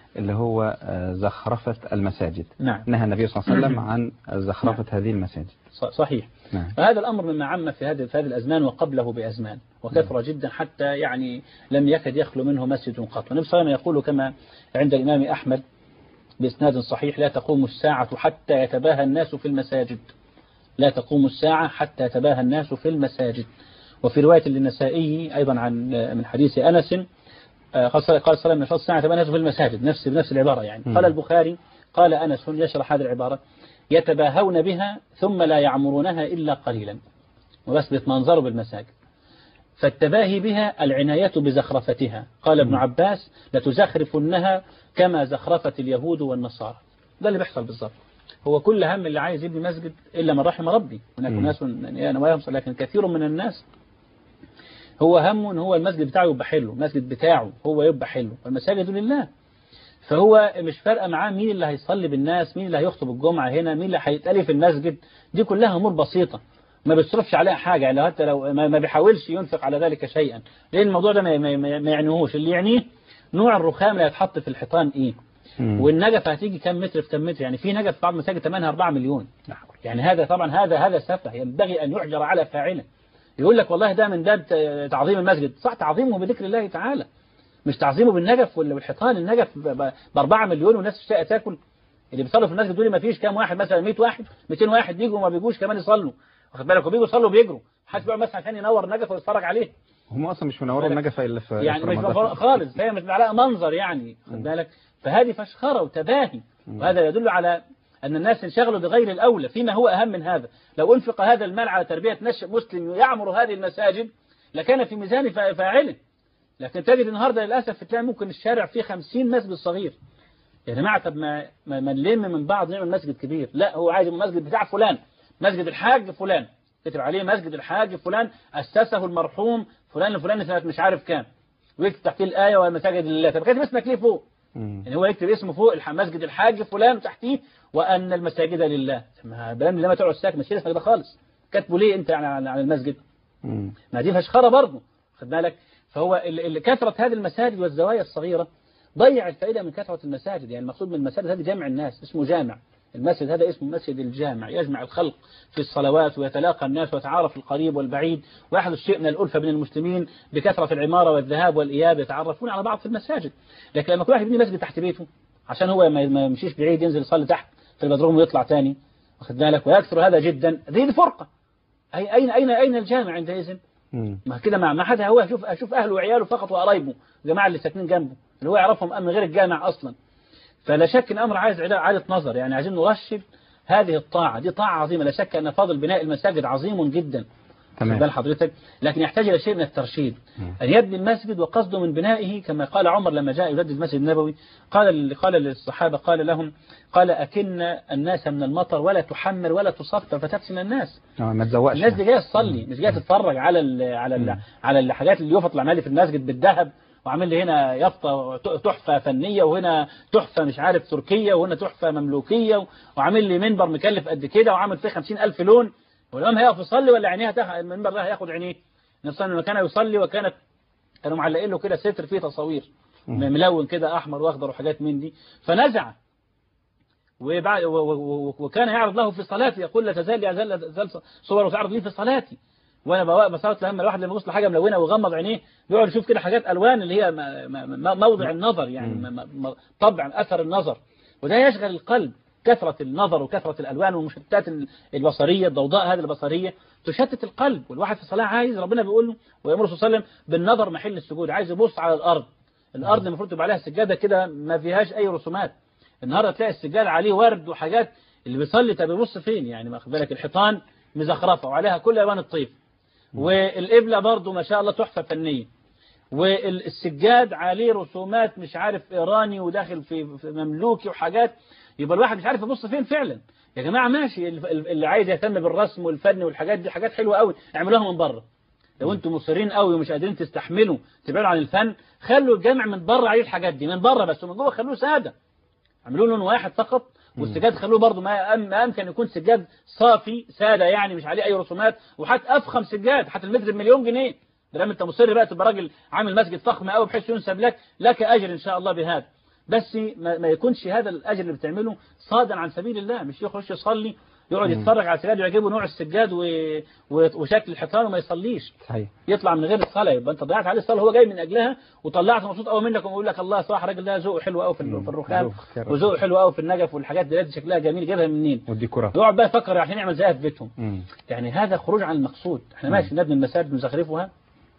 اللي هو آه، زخرفة المساجد نعم نهى النبي صلى الله عليه وسلم عن زخرفة هذه المساجد ص- صحيح نعم فهذا الأمر مما عم في هذه في هذه الأزمان وقبله بأزمان وكثر جدا حتى يعني لم يكد يخلو منه مسجد قط والنبي صلى الله عليه وسلم يقول كما عند الإمام أحمد بإسناد صحيح لا تقوم الساعة حتى يتباهى الناس في المساجد لا تقوم الساعة حتى يتباهى الناس في المساجد وفي رواية للنسائي أيضا عن من حديث أنس آه، قال صلى قال صلى الله عليه وسلم الساعة يتباهى الناس في المساجد نفس بنفس العبارة يعني مم. قال البخاري قال أنس يشرح هذه العبارة يتباهون بها ثم لا يعمرونها إلا قليلا ويثبت منظره بالمساجد فالتباهي بها العناية بزخرفتها قال ابن مم. عباس لتزخرفنها كما زخرفت اليهود والنصارى ده اللي بيحصل بالظبط هو كل هم اللي عايز يبني مسجد إلا من رحم ربي هناك مم. ناس نواياهم لكن كثير من الناس هو هم ان هو المسجد بتاعه يبقى حلو المسجد بتاعه هو يبقى حلو والمساجد لله فهو مش فارقه معاه مين اللي هيصلي بالناس مين اللي هيخطب الجمعة هنا مين اللي هيتقلي في المسجد دي كلها أمور بسيطة ما بيصرفش عليها حاجة يعني لو حتى لو ما ما بيحاولش ينفق على ذلك شيئا لأن الموضوع ده ما, ما, ما ما يعنيهوش اللي يعنيه نوع الرخام اللي هيتحط في الحيطان إيه مم. والنجفة هتيجي كم متر في كم متر يعني في نجف في بعض المساجد ثمنها 4 مليون يعني هذا طبعا هذا هذا سفه ينبغي أن يحجر على فاعله يقول لك والله ده من باب تعظيم المسجد صح تعظيمه بذكر الله تعالى مش تعظيمه بالنجف ولا بالحيطان النجف ب 4 مليون والناس تشتاق تاكل اللي بيصلوا في المسجد دول ما فيش كام واحد مثلا 100 واحد 200 واحد بيجوا وما بيجوش كمان يصلوا واخد بالك وبيجوا يصلوا بيجروا محدش بيقعد مثلا عشان ينور النجف ويتفرج عليه هم اصلا مش منوروا النجفة الا في يعني في مش رمضان. مفر- خالص هي مش على منظر يعني خد بالك فهذه فشخرة وتباهي وهذا يدل على أن الناس انشغلوا بغير الأولى فيما هو أهم من هذا لو أنفق هذا المال على تربية نشء مسلم يعمر هذه المساجد لكان في ميزان فا- فاعله لكن تجد النهارده للأسف تلاقي ممكن الشارع فيه خمسين مسجد صغير يا جماعة طب ما, ما, ما نلم من بعض نعمل مسجد كبير لا هو عايز المسجد بتاع فلان مسجد الحاج فلان كتب عليه مسجد الحاج فلان أسسه المرحوم فلان الفلاني سنة مش عارف كام ويكتب تحتيه الآية والمساجد لله طب كاتب اسمك ليه فوق مم. يعني هو يكتب اسمه فوق الح- مسجد الحاج فلان تحتيه وأن المساجد لله ما بان لما تقعد ساكت مش اسمك ده خالص كاتبه ليه أنت عن عن المسجد مم. ما دي فشخرة برضه خد بالك فهو ال- ال- كثرة هذه المساجد والزوايا الصغيرة ضيع الفائدة من كثرة المساجد يعني المقصود من المساجد هذه جامع الناس اسمه جامع المسجد هذا اسمه مسجد الجامع يجمع الخلق في الصلوات ويتلاقى الناس ويتعارف القريب والبعيد ويحدث شيء من الألفة بين المسلمين بكثرة العمارة والذهاب والإياب يتعرفون على بعض في المساجد لكن لما كل واحد يبني مسجد تحت بيته عشان هو ما ما يمشيش بعيد ينزل يصلي تحت في البدروم ويطلع تاني واخد بالك ويكثر هذا جدا دي فرقة أي- أين أين أين الجامع عندئذ؟ مم. ما كده ما ما حد هو اشوف اشوف اهله وعياله فقط وقرايبه الجماعه اللي ساكنين جنبه اللي هو يعرفهم من غير الجامع اصلا فلا شك ان امر عايز عدا- اعاده نظر يعني عايزين نرشد هذه الطاعه دي طاعه عظيمه لا شك ان فضل بناء المساجد عظيم جدا تمام. بال حضرتك لكن يحتاج الى شيء من الترشيد مم. ان يبني المسجد وقصده من بنائه كما قال عمر لما جاء يجدد المسجد النبوي قال قال للصحابه قال لهم قال اكن الناس من المطر ولا تحمر ولا تصفر فتفتن الناس آه، ما تزوقش الناس دي جايه تصلي مش جايه تتفرج على ال على ال مم. على الحاجات اللي يفط العمالي في المسجد بالذهب وعامل لي هنا يافطه تحفه فنيه وهنا تحفه مش عارف تركيه وهنا تحفه مملوكيه وعامل لي منبر مكلف قد كده وعامل فيه 50000 لون والامام هيقف يصلي ولا عينيه هتاخ... المنبر ده هياخد عينيه نصلي لما كان يصلي وكانت كانوا معلقين له كده ستر فيه تصاوير مم. ملون كده احمر واخضر وحاجات من دي فنزع وبعد و- و- و- وكان يعرض له في صلاته يقول لا تزال يا زال تزال صور تعرض لي في صلاتي وانا بوا- بصلت لما الواحد لما يبص لحاجه ملونه ويغمض عينيه بيقعد يشوف كده حاجات الوان اللي هي م- م- م- موضع النظر يعني م- م- م- طبع اثر النظر وده يشغل القلب كثرة النظر وكثرة الألوان والمشتتات البصرية الضوضاء هذه البصرية تشتت القلب والواحد في الصلاة عايز ربنا بيقول له ويأمر صلى الله عليه وسلم بالنظر محل السجود عايز يبص على الأرض الأرض المفروض تبقى عليها سجادة كده ما فيهاش أي رسومات النهارده تلاقي السجاد عليه ورد وحاجات اللي بيصلي طب يبص فين يعني واخد بالك الحيطان مزخرفة وعليها كل ألوان الطيف والقبلة برضه ما شاء الله تحفة فنية والسجاد عليه رسومات مش عارف إيراني وداخل في في مملوكي وحاجات يبقى الواحد مش عارف يبص فين فعلا يا جماعة ماشي ال- ال- اللي عايز يهتم بالرسم والفن والحاجات دي حاجات حلوة قوي اعملوها من بره لو انتم مصرين قوي ومش قادرين تستحملوا تبعدوا عن الفن خلوا الجامع من بره عليه الحاجات دي من بره بس ومن جوه خلوه ساده اعملوا لون واحد فقط والسجاد خلوه برضه ما أم- ما امكن يكون سجاد صافي ساده يعني مش عليه اي رسومات وحتى افخم سجاد حتى المتر بمليون جنيه ده لما انت مصر بقى تبقى راجل عامل مسجد فخم قوي بحيث ينسب لك لك اجر ان شاء الله بهذا بس ما, ما يكونش هذا الأجر اللي بتعمله صادا عن سبيل الله مش يخش يصلي يقعد مم. يتفرج على السجاد ويعجبه نوع السجاد و... و... وشكل الحيطان وما يصليش صحيح يطلع من غير الصلاه يبقى انت ضيعت عليه الصلاه هو جاي من اجلها وطلعت مبسوط قوي منك ويقول لك الله صراحه الراجل ده ذوقه حلو قوي في ال- في الرخام ذوق اختيار. وذوقه حلو قوي في النجف والحاجات دي شكلها جميل جايبها منين والديكورات يقعد بقى يفكر عشان يعمل زيها في بيتهم مم. يعني هذا خروج عن المقصود احنا ماشي نبني المساجد نزخرفها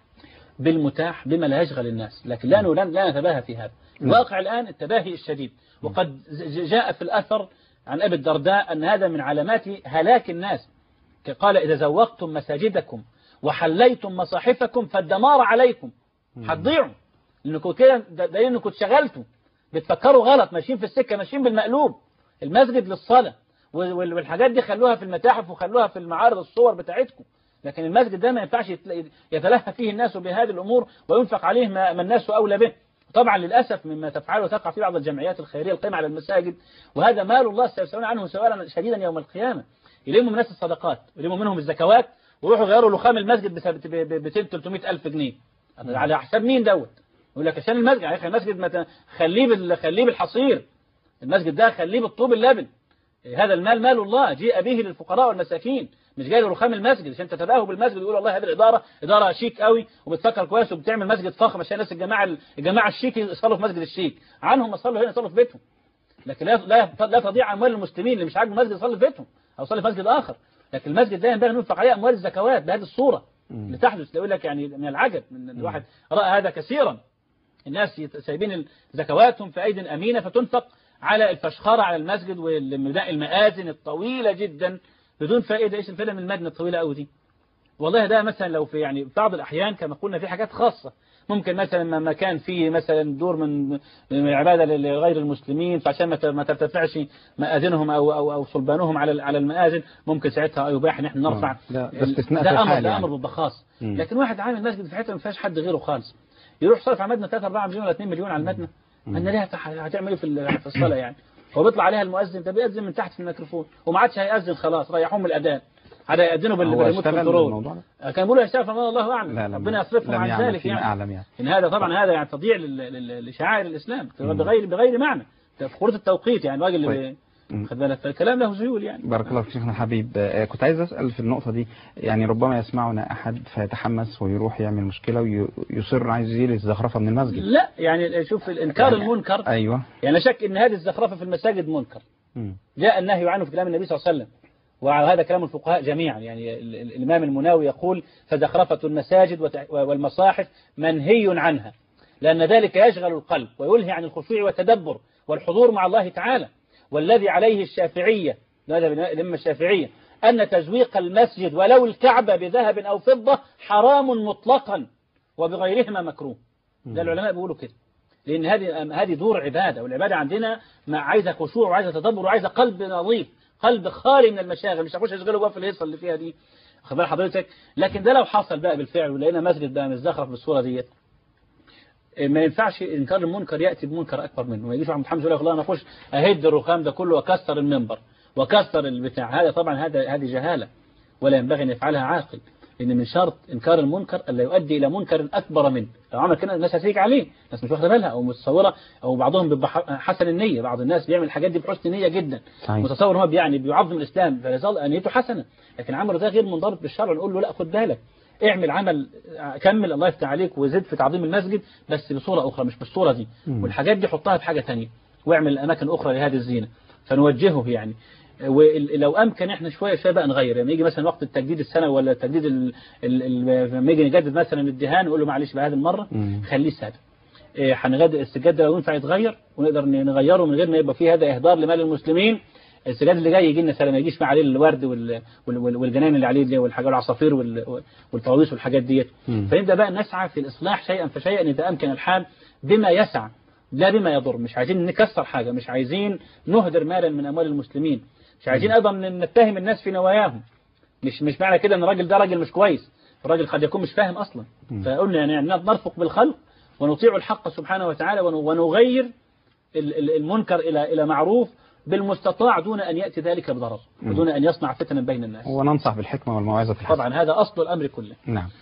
بالمتاح بما لا يشغل الناس لكن لا لا لا نتباهى في هذا الواقع الآن التباهي الشديد وقد ز- جاء في الأثر عن أبي الدرداء أن هذا من علامات هلاك الناس قال إذا زوقتم مساجدكم وحليتم مصاحفكم فالدمار عليكم هتضيعوا لأنكم كده ده ده لأنكم اتشغلتوا بتفكروا غلط ماشيين في السكة ماشيين بالمقلوب المسجد للصلاة وال- وال- والحاجات دي خلوها في المتاحف وخلوها في المعارض الصور بتاعتكم لكن المسجد ده ما ينفعش يتل- يتلهى فيه الناس بهذه الأمور وينفق عليه ما ما الناس أولى به طبعا للأسف مما تفعله تقع في بعض الجمعيات الخيرية القائمة على المساجد وهذا مال الله سيسألون عنه سؤالا شديدا يوم القيامة يلموا من الناس الصدقات يلموا منهم الزكوات ويروحوا يغيروا لخام المسجد ب 200 300 ألف جنيه على حساب مين دوت يقول لك عشان المسجد يا اخي المسجد ما ت- خليه بال- خليه بالحصير المسجد ده خليه بالطوب اللبن هذا المال مال الله جيء به للفقراء والمساكين مش جاي لرخام المسجد عشان تتباهوا بالمسجد ويقول والله هذه الاداره اداره شيك قوي وبتفكر كويس وبتعمل مسجد فخم عشان الناس الجماعه الجماعه الشيك يصلوا في مسجد الشيك عنهم يصلوا هنا يصلوا في بيتهم لكن لا لا لا تضيع اموال المسلمين اللي مش عاجبه المسجد يصلي في بيتهم او يصلي في مسجد اخر لكن المسجد ده ينبغي ان ينفق عليه اموال الزكوات بهذه الصوره اللي تحدث يقول لك يعني من العجب من الواحد راى هذا كثيرا الناس يت- سايبين زكواتهم في أيد أمينة فتنفق على الفشخرة على المسجد والبناء المآذن الطويلة جدا بدون فائدة إيش الفائدة من المبنى الطويلة أوي دي والله ده مثلا لو في يعني في بعض الأحيان كما قلنا في حاجات خاصة ممكن مثلا ما ما كان في مثلا دور من من العبادة لغير المسلمين فعشان ما ت- ما ترتفعش مآذنهم أو أو أو صلبانهم على ال- على المآذن ممكن ساعتها يباح إن احنا نرفع آه، ده- ده استثناء ده في أمر الحال ده يعني. أمر بالبخاص مم. لكن واحد عامل مسجد في حته ما فيهاش حد غيره خالص يروح صرف على مدنة 3 4 مليون ولا 2 مليون على المدنة أن ليه هت- هتعمل ايه في ال- في الصلاة يعني هو بيطلع عليها المؤذن ده بيأذن من تحت في الميكروفون وما عادش هيأذن خلاص ريحوه من الأذان هذا يأذنوا بال- هو بالريموت اشتغل كنترول بالموضوع ده؟ كان بيقولوا يشتغل فما الله أعلم لا لم ربنا يصرفهم لم عن يعمل ذلك فيما يعني أعلم يعني إن هذا طبعا هذا يعني تضييع لل- لل- لشعائر الإسلام بغير بغير معنى ده في خروج التوقيت يعني الراجل اللي طيب. بي- مم. خد بالك فالكلام له ذيول يعني بارك الله فيك شيخنا الحبيب آه، كنت عايز أسأل في النقطة دي يعني ربما يسمعنا أحد فيتحمس ويروح يعمل مشكلة ويصر عايز يزيل الزخرفة من المسجد لا يعني شوف الإنكار يعني- المنكر أيوه يعني لا شك ان هذه الزخرفه في المساجد منكر مم. جاء النهي عنه في كلام النبي صلى الله عليه وسلم وهذا كلام الفقهاء جميعا يعني ال- ال- الإمام المناوي يقول فزخرفة المساجد وت- والمصاحف منهي عنها لأن ذلك يشغل القلب ويلهي عن الخشوع والتدبر والحضور مع الله تعالى والذي عليه الشافعية هذا الأئمة الشافعية أن تزويق المسجد ولو الكعبة بذهب أو فضة حرام مطلقا وبغيرهما مكروه ده العلماء بيقولوا كده لأن هذه هذه دور عبادة والعبادة عندنا ما عايزة خشوع وعايزة تدبر وعايزة قلب نظيف قلب خالي من المشاغل مش هخش اشغله بقى في الهيصه اللي فيها دي خد بال حضرتك لكن ده لو حصل بقى بالفعل ولقينا مسجد بقى متزخرف بالصوره ديت ما ينفعش انكار المنكر ياتي بمنكر اكبر منه ما يجيش واحد متحمس يقول لك والله انا اخش اهد الرخام ده كله واكسر المنبر واكسر البتاع هذا طبعا هذا هذه جهاله ولا ينبغي ان يفعلها عاقل ان من شرط انكار المنكر الا يؤدي الى منكر اكبر منه لو عمل كده الناس هتيجي عليه الناس مش واخده بالها او متصوره او بعضهم بيبقى ح- حسن النيه بعض الناس بيعمل الحاجات دي بحسن نيه جدا صحيح. متصور ان هو يعني بيعظم الاسلام فيظل نيته حسنه لكن عمله ده غير منضبط بالشرع نقول له لا خد بالك اعمل عمل كمل الله يفتح عليك وزد في تعظيم المسجد بس بصوره اخرى مش بالصوره دي مم. والحاجات دي حطها في حاجه ثانيه واعمل اماكن اخرى لهذه الزينه فنوجهه يعني ولو امكن احنا شويه شويه بقى نغير يعني يجي مثلا وقت التجديد السنه ولا تجديد ال- ال- ال- لما يجي نجدد مثلا الدهان نقول له معلش بهذه المره مم. خليه ساده إيه، هنغد السجاد ده لو ينفع يتغير ونقدر ن- نغيره من غير ما يبقى فيه هذا اهدار لمال المسلمين السجاد اللي جاي يجي لنا سلام ما يجيش مع عليه الورد وال- وال- وال- والجنان اللي عليه دي والحاجات والعصافير وال- والطواويس والحاجات ديت مم. فنبدا بقى نسعى في الاصلاح شيئا فشيئا اذا امكن الحال بما يسع لا بما يضر مش عايزين نكسر حاجه مش عايزين نهدر مالا من اموال المسلمين مش عايزين ايضا نتهم الناس في نواياهم مش مش معنى كده ان الراجل ده راجل مش كويس الراجل قد يكون مش فاهم اصلا فقلنا يعني نرفق بالخلق ونطيع الحق سبحانه وتعالى ون- ونغير ال- ال- المنكر الى الى معروف بالمستطاع دون ان ياتي ذلك بضرر ودون ان يصنع فتنا بين الناس وننصح بالحكمة والموعظة الحسنة طبعا هذا اصل الامر كله نعم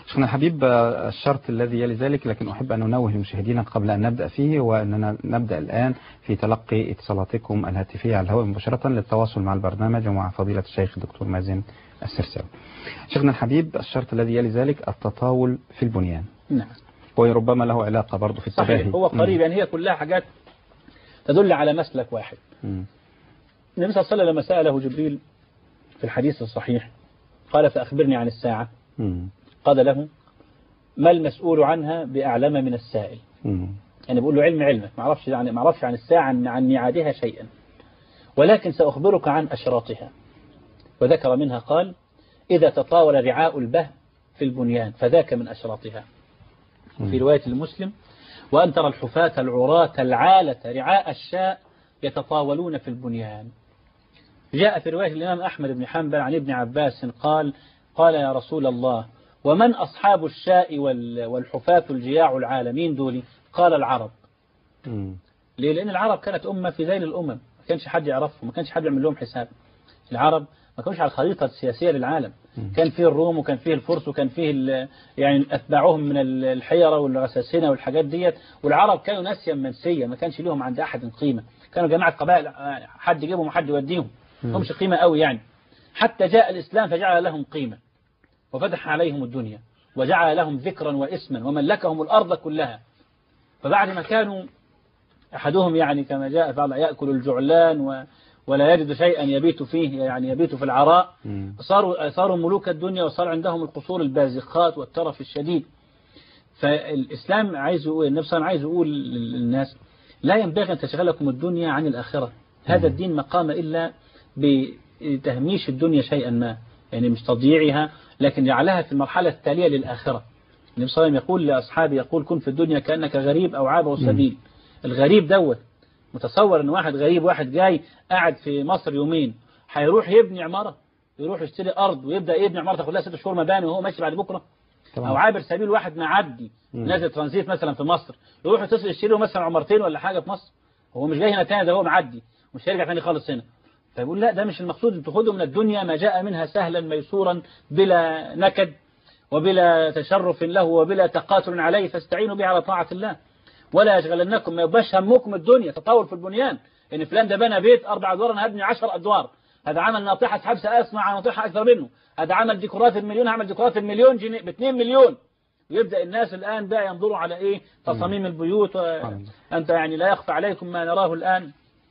شيخنا الحبيب آه، الشرط الذي يلي ذلك لكن أحب أن أنوه لمشاهدينا قبل أن نبدأ فيه وأننا نبدأ الآن في تلقي اتصالاتكم الهاتفية على الهواء مباشرة للتواصل مع البرنامج ومع فضيلة الشيخ الدكتور مازن السرساوي شيخنا الحبيب الشرط الذي يلي ذلك التطاول في البنيان نعم وربما له علاقة برضه في التباهي صحيح هو قريب يعني هي كلها حاجات تدل على مسلك واحد مم. النبي صلى الله عليه وسلم لما سأله جبريل في الحديث الصحيح قال فأخبرني عن الساعة مم. قال له ما المسؤول عنها بأعلم من السائل مم. يعني بقول له علم علمك ما اعرفش يعني ما اعرفش عن الساعة عن, عن ميعادها شيئا ولكن سأخبرك عن أشراطها وذكر منها قال إذا تطاول رعاء البه في البنيان فذاك من أشراطها في رواية المسلم وأن ترى الحفاة العراة العالة رعاء الشاء يتطاولون في البنيان جاء في رواية الإمام أحمد بن حنبل عن ابن عباس قال قال يا رسول الله ومن أصحاب الشاء وال- والحفاة الجياع العالمين دول قال العرب مم. ليه؟ لأن العرب كانت أمة في ذيل الأمم ما كانش حد يعرفهم ما كانش حد يعمل لهم حساب العرب ما كانوش على الخريطة السياسية للعالم كان فيه الروم وكان فيه الفرس وكان فيه ال- يعني أتباعهم من ال- الحيرة والغساسنة والحاجات ديت والعرب كانوا ناسيا منسيا ما كانش لهم عند أحد قيمة كانوا جماعة قبائل آه، حد يجيبهم وحد يوديهم ما همش قيمة قوي يعني حتى جاء الإسلام فجعل لهم قيمة وفتح عليهم الدنيا وجعل لهم ذكرا واسما وملكهم الأرض كلها فبعد ما كانوا أحدهم يعني كما جاء فعل يأكل الجعلان و ولا يجد شيئا يبيت فيه يعني يبيت في العراء مم. صاروا صاروا ملوك الدنيا وصار عندهم القصور البازخات والترف الشديد فالإسلام عايز يقول النبي صلى الله عليه وسلم عايز يقول للناس لا ينبغي أن تشغلكم الدنيا عن الآخرة هذا الدين ما قام إلا بتهميش الدنيا شيئا ما يعني مش تضييعها لكن جعلها في المرحلة التالية للآخرة النبي صلى الله عليه وسلم يقول لأصحابه يقول كن في الدنيا كأنك غريب أو عابر السبيل الغريب دوت متصور ان واحد غريب واحد جاي قاعد في مصر يومين هيروح يبني عمارة يروح يشتري أرض ويبدأ يبني عمارة تاخد لها ست شهور مباني وهو ماشي بعد بكرة طبعا. أو عابر سبيل واحد معدي نازل ترانزيت مثلا في مصر يروح يتصل يشتري له مثلا عمارتين ولا حاجة في مصر هو مش جاي هنا تاني ده هو معدي مش هيرجع تاني خالص هنا فيقول لا ده مش المقصود ان تاخده من الدنيا ما جاء منها سهلا ميسورا بلا نكد وبلا تشرف له وبلا تقاتل عليه فاستعينوا به على طاعة الله ولا يشغلنكم ما يبقاش همكم الدنيا تطاول في البنيان ان فلان ده بنى بيت اربع ادوار انا هبني 10 ادوار هذا عمل ناطحه حبس اسمع ناطحه اكثر منه هذا عمل ديكورات المليون هعمل ديكورات المليون جنيه ب 2 مليون ويبدا الناس الان بقى ينظروا على ايه تصاميم البيوت انت يعني لا يخفى عليكم ما نراه الان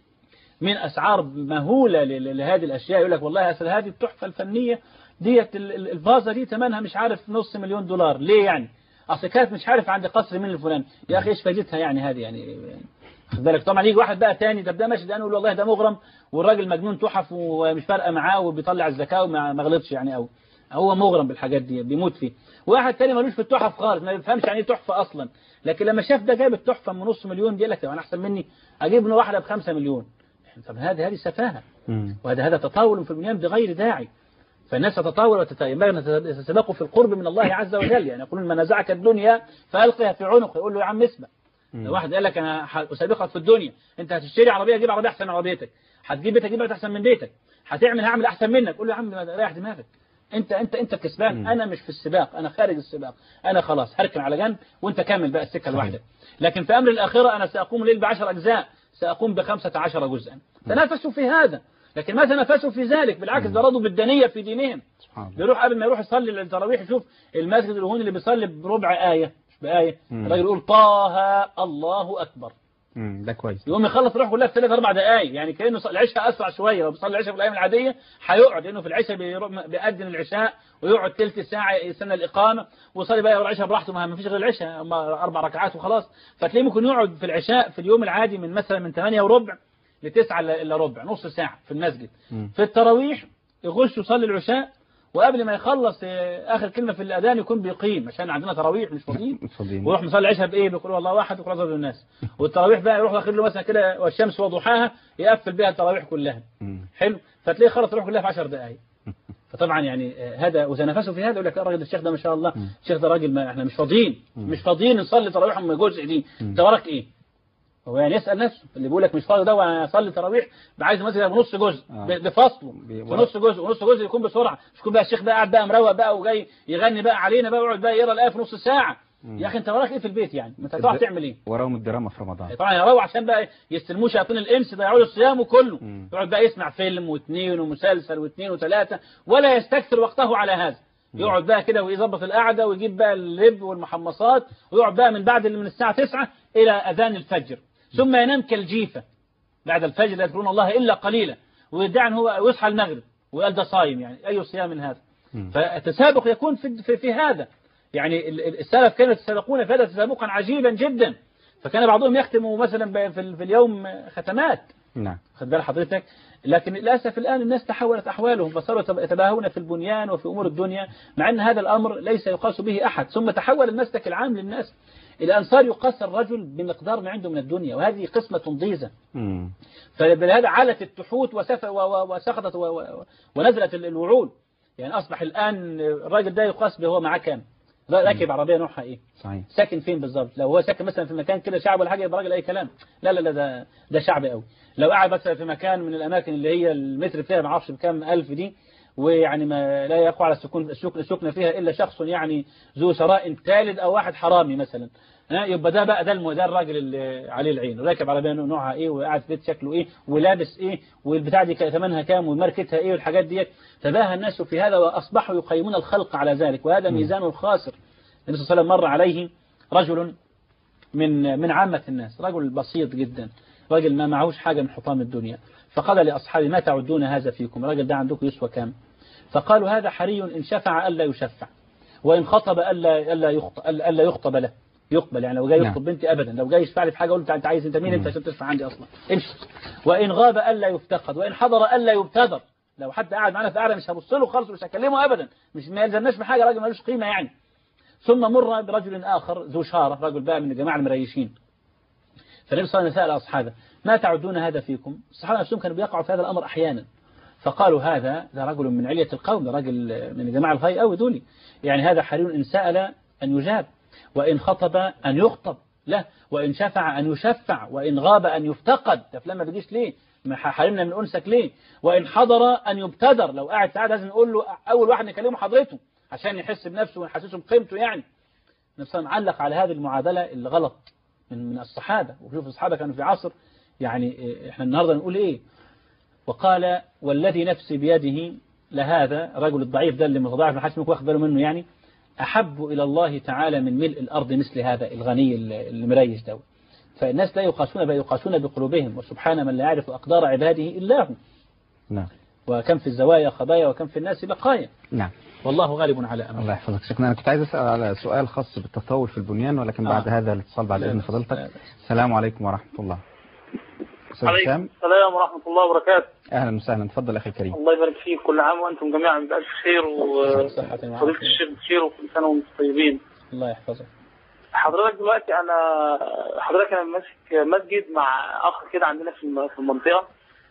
من اسعار مهوله ل- ل- لهذه الاشياء يقول لك والله اصل هذه التحفه الفنيه ديت ال- ال- الفازه دي ثمنها مش عارف نص مليون دولار ليه يعني اصل كانت مش عارف عند قصر مين الفلاني يا اخي ايش فايدتها يعني هذه يعني خد بالك طبعا يجي واحد بقى تاني ده ده ماشي ده يقول والله ده مغرم والراجل مجنون تحف ومش فارقه معاه وبيطلع الزكاه وما ما غلطش يعني او هو مغرم بالحاجات دي بيموت فيه واحد تاني ملوش في التحف خالص ما بيفهمش يعني ايه تحفه اصلا لكن لما شاف ده جايب التحفه من نص مليون دي قال لك طب انا احسن مني اجيب له واحده بخمسة مليون طب هذه هذه سفاهه مم. وهذا هذا تطاول في البنيان بغير داعي فالناس تتطاول وتتيمم أن تتسابقوا في القرب من الله عز وجل يعني يقولون من نزعك الدنيا فألقها في عنقه يقول له يا عم اسمع لو واحد قال لك أنا ح- أسابقك في الدنيا أنت هتشتري عربية جيب عربية أحسن من عربيتك هتجيب بيتك جيب بيت أحسن من بيتك هتعمل هعمل أحسن منك قول له يا عم ريح دماغك أنت أنت أنت الكسبان أنا مش في السباق أنا خارج السباق أنا خلاص هركن على جنب وأنت كمل بقى السكة لوحدك لكن في أمر الآخرة أنا سأقوم الليل بعشر أجزاء سأقوم بخمسة عشر جزءا تنافسوا في هذا لكن ما تنافسوا في ذلك بالعكس ده رضوا بالدنية في دينهم سبحان الله بيروح قبل ما يروح يصلي التراويح يشوف المسجد الهون اللي بيصلي بربع آية مش بآية مم. الراجل يقول طه الله أكبر مم. ده كويس يقوم يخلص يروح كلها في ثلاث أربع دقايق يعني كأنه ص- العشاء أسرع شوية لو بيصلي العشاء في الأيام العادية هيقعد لأنه في العشاء بيروح- بيأذن العشاء ويقعد تلت ساعة يستنى الإقامة ويصلي بقى العشاء براحته ما ما فيش غير العشاء هم أربع ركعات وخلاص فتلاقيه ممكن يقعد في العشاء في اليوم العادي من مثلا من 8 وربع لتسعة إلا إلا ربع نص ساعة في المسجد مم. في التراويح يخش يصلي العشاء وقبل ما يخلص آه، آخر كلمة في الأذان يكون بيقيم عشان عندنا تراويح مش فاضيين اتفضلين. ويروح مصلي العشاء بايه بيقول والله واحد ويقول رجل الناس والتراويح بقى يروح واخد له مثلا كده والشمس وضحاها يقفل بها التراويح كلها مم. حلو فتلاقيه خلص التراويح كلها في 10 دقائق فطبعا يعني آه، هذا وتنافسوا في هذا يقول لك لا الراجل الشيخ ده ما شاء الله الشيخ ده راجل ما احنا مش فاضيين مش فاضيين نصلي تراويح من جزء دي انت وراك ايه هو يعني يسأل نفسه اللي بيقول لك مش فاضي ده وانا اصلي تراويح عايز مثلا بنص جزء آه. ب- بفصله بي- في نص جزء ونص جزء يكون بسرعه مش يكون بقى الشيخ بقى قاعد بقى مروق بقى وجاي يغني بقى علينا بقى ويقعد بقى يقرا الايه في نص ساعه مم. يا اخي انت وراك ايه في البيت يعني ما انت هتقعد الد- تعمل ايه وراهم الدراما في رمضان طبعا يروح عشان بقى يستلموه شياطين الانس يضيعوا له الصيام كله مم. يقعد بقى يسمع فيلم واثنين ومسلسل واثنين وثلاثه ولا يستكثر وقته على هذا يقعد بقى كده ويظبط القعده ويجيب بقى اللب والمحمصات ويقعد بقى من بعد من الساعه 9 الى اذان الفجر ثم ينام كالجيفه بعد الفجر لا يذكرون الله الا قليلا ويدعي ان هو ويصحى المغرب وقال ده صايم يعني اي صيام من هذا مم. فالتسابق يكون في, في, في هذا يعني ال- ال- السلف كانوا يتسابقون في هذا تسابقا عجيبا جدا فكان بعضهم يختم مثلا ب- في, ال- في اليوم ختمات نعم خد بال حضرتك لكن للاسف الان الناس تحولت احوالهم فصاروا يتب- يتباهون في البنيان وفي امور الدنيا مع ان هذا الامر ليس يقاس به احد ثم تحول المسلك العام للناس الى ان صار يقاس الرجل بمقدار ما عنده من الدنيا وهذه قسمه ضيزه مم. فبهذا علت التحوت وسف و- و- وسقطت و- و- ونزلت ال- الوعود يعني أصبح الآن الراجل ده يقاس به هو معاه كام راكب عربية نوعها إيه صحيح ساكن فين بالظبط لو هو ساكن مثلا في مكان كده شعب ولا حاجة يبقى راجل أي كلام لا لا لا ده ده شعبي قوي لو قاعد مثلا في مكان من الأماكن اللي هي المتر فيها ما اعرفش بكام ألف دي ويعني ما لا يقع على السكون السكن السكن فيها إلا شخص يعني ذو ثراء ثالث أو واحد حرامي مثلا ها يبقى ده بقى ده الم- ده الراجل اللي عليه العين راكب عربيه نوعها ايه وقاعد في بيت شكله ايه ولابس ايه والبتاع دي كا- ثمنها كام وماركتها ايه والحاجات ديت تباهى الناس في هذا واصبحوا يقيمون الخلق على ذلك وهذا ميزان الخاسر النبي صلى الله عليه وسلم مر عليه رجل من من عامة الناس رجل بسيط جدا راجل ما معهوش حاجة من حطام الدنيا فقال لأصحابه ما تعدون هذا فيكم الراجل ده عندكم يسوى كام فقالوا هذا حري إن شفع ألا يشفع وإن خطب ألا ألا يخطب ألا ألا يخطب له يقبل يعني لو جاي نعم. يخطب بنتي ابدا لو جاي يشفع لي في حاجه اقول له انت عايز انت مين انت عشان تشفع عندي اصلا امشي وان غاب الا يفتقد وان حضر الا يبتدر لو حد قاعد معانا في قاعده مش هبص له خالص مش هكلمه ابدا مش ما يلزمناش بحاجه راجل ملوش قيمه يعني ثم مر برجل اخر ذو شاره رجل بقى من الجماعه المريشين فالنبي صلى الله عليه وسلم سال اصحابه ما تعدون هذا فيكم الصحابه نفسهم كانوا بيقعوا في هذا الامر احيانا فقالوا هذا ده رجل من علية القوم ده رجل من الجماعة الغاية أوي دولي يعني هذا حري إن سأل أن يجاب وإن خطب أن يخطب لا وإن شفع أن يشفع وإن غاب أن يفتقد ده فلان ما بيجيش ليه ما حرمنا من أنسك ليه وإن حضر أن يبتدر لو قاعد ساعات لازم نقول له أول واحد نكلمه حضرته عشان يحس بنفسه ونحسسه بقيمته يعني نفسه معلق على هذه المعادلة اللي غلط من من الصحابة وشوف الصحابة كانوا في عصر يعني إيه، احنا النهاردة نقول ايه وقال والذي نفسي بيده لهذا الرجل الضعيف ده اللي متضاعف ما حدش منكم واخد باله منه يعني أحب إلى الله تعالى من ملء الأرض مثل هذا الغني اللي مريش ده فالناس لا يقاسون بل يقاسون بقلوبهم وسبحان من لا يعرف أقدار عباده إلا هو نعم وكم في الزوايا خبايا وكم في الناس بقايا نعم والله غالب على أمره الله يحفظك شكرا أنا كنت عايز أسأل على سؤال خاص بالتطور في البنيان ولكن بعد آه. هذا الاتصال بعد لا إذن بأس. فضيلتك لا بأس. السلام عليكم ورحمة الله أستاذ عليكم هشام السلام ورحمة الله وبركاته أهلا وسهلا تفضل أخي الكريم الله يبارك فيك كل عام وأنتم جميعا بألف خير صحة وفضيلة وعافية الشيخ بخير وكل سنة وأنتم طيبين الله يحفظك حضرتك دلوقتي أنا حضرتك أنا ماسك مسجد مع أخ كده عندنا في الم- في المنطقة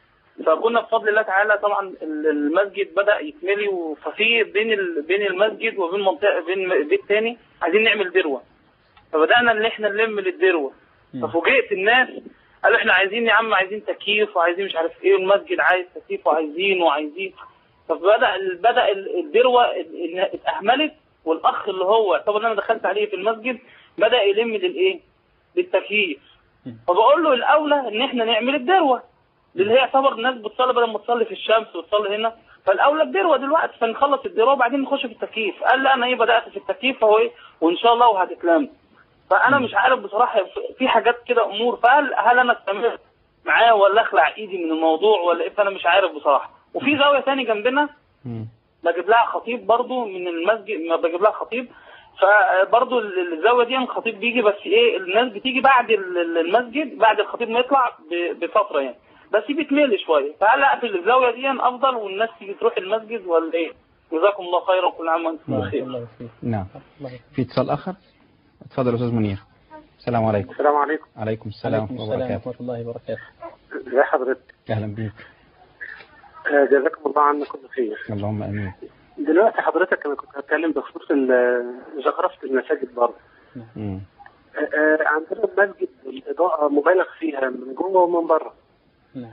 فكنا بفضل الله تعالى طبعا ال- المسجد بدأ يتملي و- ففي بين ال- بين المسجد وبين منطقة بين بيت تاني عايزين نعمل دروة فبدأنا إن إحنا نلم للدروة مم. ففوجئت الناس قالوا احنا عايزين يا عم عايزين تكييف وعايزين مش عارف ايه والمسجد عايز تكييف وعايزين وعايزين فبدا ال- بدا ال- الدروه ال- ال- اتاهملت والاخ اللي هو طبعا انا دخلت عليه في المسجد بدا يلم للايه؟ للتكييف مم. فبقول له الاولى ان احنا نعمل الدروه اللي هي يعتبر الناس بتصلي بدل ما تصلي في الشمس وتصلي هنا فالاولى الدروه دلوقتي فنخلص الدروه وبعدين نخش في التكييف قال لا انا ايه بدات في التكييف فهو ايه وان شاء الله وهتتلم فانا مش عارف بصراحه في- في حاجات كده امور فهل هل انا استمر معاه ولا اخلع ايدي من الموضوع ولا ايه فانا مش عارف بصراحه وفي زاويه ثاني جنبنا مم. بجيب لها خطيب برضو من المسجد ما بجيب لها خطيب فبرضو ال- الزاويه دي الخطيب بيجي بس ايه الناس بتيجي بعد ال- ال- المسجد بعد الخطيب ما يطلع ب- بفتره يعني بس بتميل شويه فهل اقفل الزاويه دي افضل والناس تيجي تروح المسجد ولا ايه؟ جزاكم الله خيرا وكل عام وانتم بارك بخير. الله فيك نعم الله يحفظك. في اتصال آخر اتفضل يا أستاذ منير السلام عليكم السلام عليكم عليكم السلام عليكم السلام وبركاته ورحمة الله وبركاته ازي حضرتك أهلا بيك آه، جزاكم الله عنا كل خير اللهم آمين دلوقتي حضرتك انا كنت هتكلم بخصوص ال- زخرفه المساجد برضه مم. آه، عندنا المسجد الإضاءة مبالغ فيها من جوه ومن بره نعم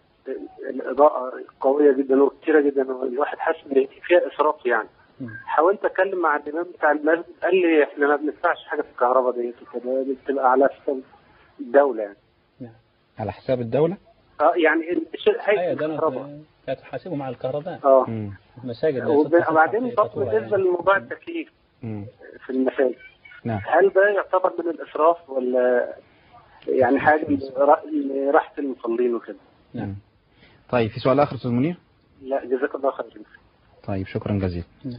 الإضاءة قوية جدا وكتيرة جدا والواحد حاسس إن فيها إسراف يعني مم. حاولت أتكلم مع الإمام بتاع المسجد قال لي إحنا ما بندفعش حاجة في الكهرباء ديت وكده دي بتبقى على حساب الدولة يعني على حساب الدولة اه يعني الشيء أيوة هيئة ده الكهرباء أنا كانت حاسبهم على الكهرباء اه مم. المساجد لا وب- تدفع وبعدين في برضه فاتورة بالنسبة يعني. لموضوع التكييف مم. في المساجد نعم هل ده يعتبر من الإسراف ولا يعني حاجة لرا- لراحة المصلين وكده؟ نعم. مم. طيب في سؤال آخر أستاذ منير لا جزاك الله خير طيب شكرا جزيلا نعم.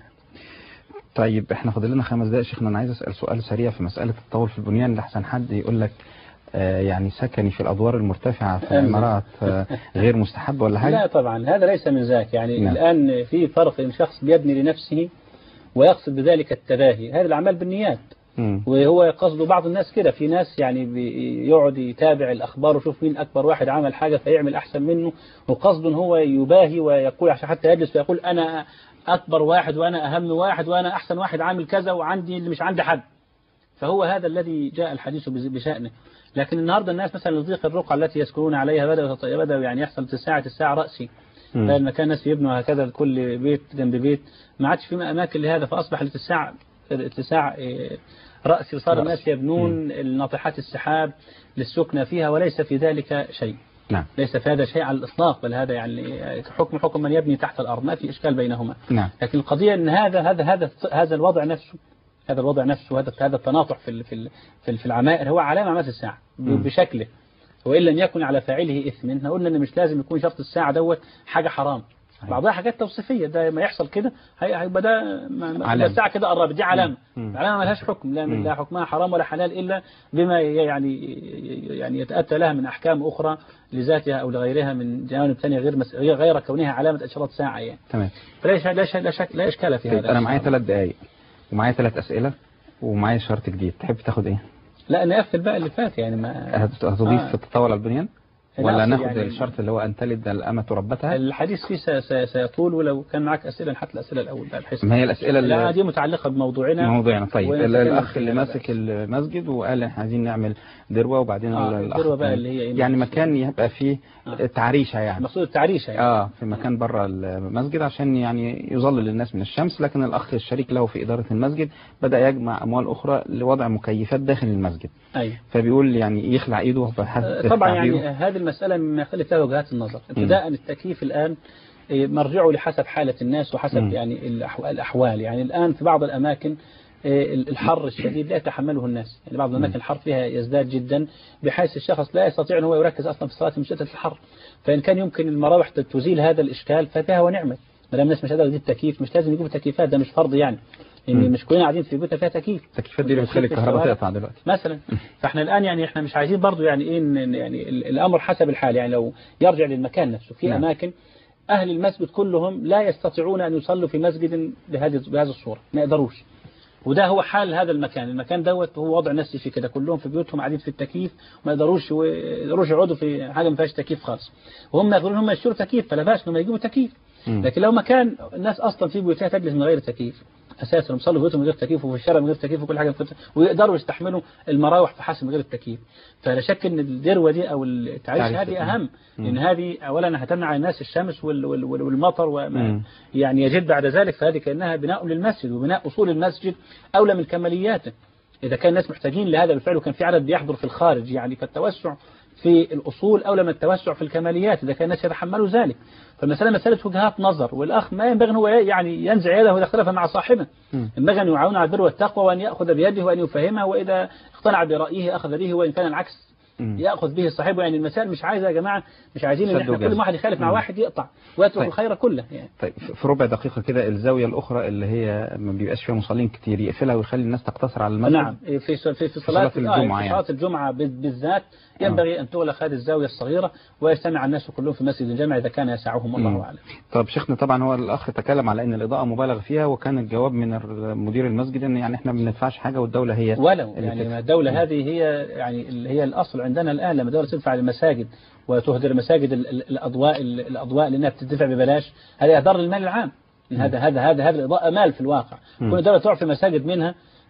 طيب احنا فاضل لنا خمس دقائق شيخنا انا عايز اسال سؤال سريع في مساله التطور في البنيان لحسن حد يقول لك آه يعني سكني في الادوار المرتفعه في أمن. العمارات آه غير مستحب ولا حاجه لا طبعا هذا ليس من ذاك يعني نعم. الآن في فرق بين شخص بيبني لنفسه ويقصد بذلك التباهي هذه الأعمال بالنيات مم. وهو قصده بعض الناس كده في ناس يعني بيقعد يتابع الأخبار ويشوف مين أكبر واحد عمل حاجة فيعمل أحسن منه وقصده هو يباهي ويقول عشان حتى يجلس ويقول أنا أكبر واحد وأنا أهم واحد وأنا أحسن واحد عامل كذا وعندي اللي مش عند حد فهو هذا الذي جاء الحديث بز- بشأنه لكن النهارده الناس مثلا لضيق الرقعة التي يسكنون عليها بدأوا بدأوا يعني يحصل تساعة الساعة رأسي مم. بدل ما كان الناس يبنوا هكذا كل بيت جنب بيت ما عادش في أماكن لهذا فأصبح الاتساع الاتساع إيه، رأسي وصار رأسي. الناس يبنون ناطحات السحاب للسكنة فيها وليس في ذلك شيء نعم ليس في هذا شيء على الإطلاق بل هذا يعني حكم حكم من يبني تحت الأرض ما في إشكال بينهما نعم لكن القضية أن هذا هذا هذا هذا الوضع نفسه هذا الوضع نفسه هذا هذا التناطح في ال- في ال- في ال- في العمائر هو علامة علامات الساعة ب- مم. بشكله وإن لم يكن على فاعله إثم احنا قلنا إن مش لازم يكون شرط الساعة دوت حاجة حرام صحيح. بعضها حاجات توصيفية ده ما يحصل كده هي- هيبقى ده ما- ما- علامة. الساعة كده قربت دي علامة مم. علامة ما لهاش حكم لا مم. لا حكمها حرام ولا حلال إلا بما يعني يعني يتأتى لها من أحكام أخرى لذاتها أو لغيرها من جوانب ثانية غير مس... غير كونها علامة إشارات ساعة يعني تمام فلا ش- لا ش- لا شك لا إشكال في طيب هذا انا معايا ثلاث دقائق ومعايا ثلاث اسئله ومعايا شرط جديد تحب تاخد ايه لا نقفل بقى اللي فات يعني ما هت- هتضيف آه. في التطور على البنيان لا، ولا أقصد ناخد يعني- الشرط اللي هو ان تلد الامه ربتها الحديث فيه س- س- سيطول ولو كان معك أسئلة نحط الأسئلة الأول بقى بحيث ما هي الاسئله لا اللي دي متعلقة بموضوعنا موضوعنا طيب ونتكلم ال- الاخ فيها اللي بقى. ماسك المسجد وقال احنا عايزين نعمل دروه وبعدين آه، الاخ الدروة بقى التاني. اللي هي إيه؟ يعني مكان يبقى فيه آه. تعريشه يعني المقصود التعريشة يعني اه في مكان بره المسجد عشان يعني يظلل الناس من الشمس لكن الاخ الشريك له في اداره المسجد بدا يجمع اموال اخرى لوضع مكيفات داخل المسجد أيوة. فبيقول يعني يخلع ايده بحسب طبعا تعبيره. يعني هذه المسألة مما يختلف فيها وجهات النظر ابتداء التكييف الآن إيه، مرجعه لحسب حالة الناس وحسب مم. يعني الأحو- الأحوال يعني الآن في بعض الأماكن إيه، الحر الشديد لا يتحمله الناس يعني بعض الأماكن الحر فيها يزداد جدا بحيث الشخص لا يستطيع أن هو يركز أصلا في الصلاة من شدة الحر فإن كان يمكن المراوح تزيل هذا الإشكال فبها ونعمت ما دام الناس مش قادرة تجيب تكييف مش لازم يجيبوا تكييفات ده مش فرض يعني يعني مم. مش كلنا قاعدين في بيوتنا فيها تكييف التكييفات دي اللي بتخلي الكهرباء تقطع دلوقتي مثلا فاحنا الان يعني احنا مش عايزين برضو يعني ايه إن- إن يعني ال- الامر حسب الحال يعني لو يرجع للمكان نفسه في نعم. اماكن اهل المسجد كلهم لا يستطيعون ان يصلوا في مسجد بهذه بهذه الصوره ما يقدروش وده هو حال هذا المكان المكان دوت هو وضع نفسي في كده كلهم في بيوتهم قاعدين في التكييف ما يقدروش و- يقدروش يقعدوا في حاجه ما فيهاش تكييف خالص وهم يقولون هم يشتروا تكييف فلا باس انهم يجيبوا تكييف مم. لكن لو مكان الناس اصلا في بيوتها تجلس من غير تكييف اساسا بيصلوا بيوتهم من غير تكييف وفي الشارع من غير تكييف وكل حاجه في ويقدروا يستحملوا المراوح في حسب من غير التكييف فلا شك ان الذروه دي او التعريش تعريش. هذه اهم مم. لان هذه اولا هتمنع الناس الشمس وال وال وال والمطر وما مم. يعني يجد بعد ذلك فهذه كانها بناء للمسجد وبناء اصول المسجد اولى من كمالياته اذا كان الناس محتاجين لهذا بالفعل وكان في عدد بيحضر في الخارج يعني فالتوسع في الأصول أولى من التوسع في الكماليات إذا كان الناس يتحملوا ذلك فالمسألة مسألة وجهات نظر والأخ ما ينبغي أن هو يعني ينزع يده إذا اختلف مع صاحبه مم. ينبغي أن يعاون على البر والتقوى وأن يأخذ بيده وأن يفهمه وإذا اقتنع برأيه أخذ به وإن كان العكس مم. يأخذ به صاحبه يعني المسائل مش عايزة يا جماعة مش عايزين إن شد احنا وجذب. كل واحد يخالف مع مم. واحد يقطع ويترك طيب. الخير كله يعني طيب في ربع دقيقة كده الزاوية الأخرى اللي هي ما بيبقاش فيها مصلين كتير يقفلها ويخلي الناس تقتصر على المسجد نعم في في في, في صلاة صلاة الجمعة آه، في يعني. صلاة الجمعة بال- بالذات ينبغي أن تغلق هذه الزاوية الصغيرة ويجتمع الناس كلهم في مسجد الجامع إذا كان يسعهم مم. الله أعلم طب شيخنا طبعا هو الأخ تكلم على أن الإضاءة مبالغ فيها وكان الجواب من مدير المسجد أن يعني إحنا ما بندفعش حاجة والدولة هي ولو اللي يعني تدفع. ما الدولة هذه هي يعني اللي هي الأصل عندنا الآن لما الدولة تدفع للمساجد وتهدر المساجد ال- ال- الأضواء ال- الأضواء لأنها بتدفع ببلاش هذا إهدار للمال العام هذا هذا هذا هذا الإضاءة مال في الواقع مم. كل دولة تعفي مساجد منها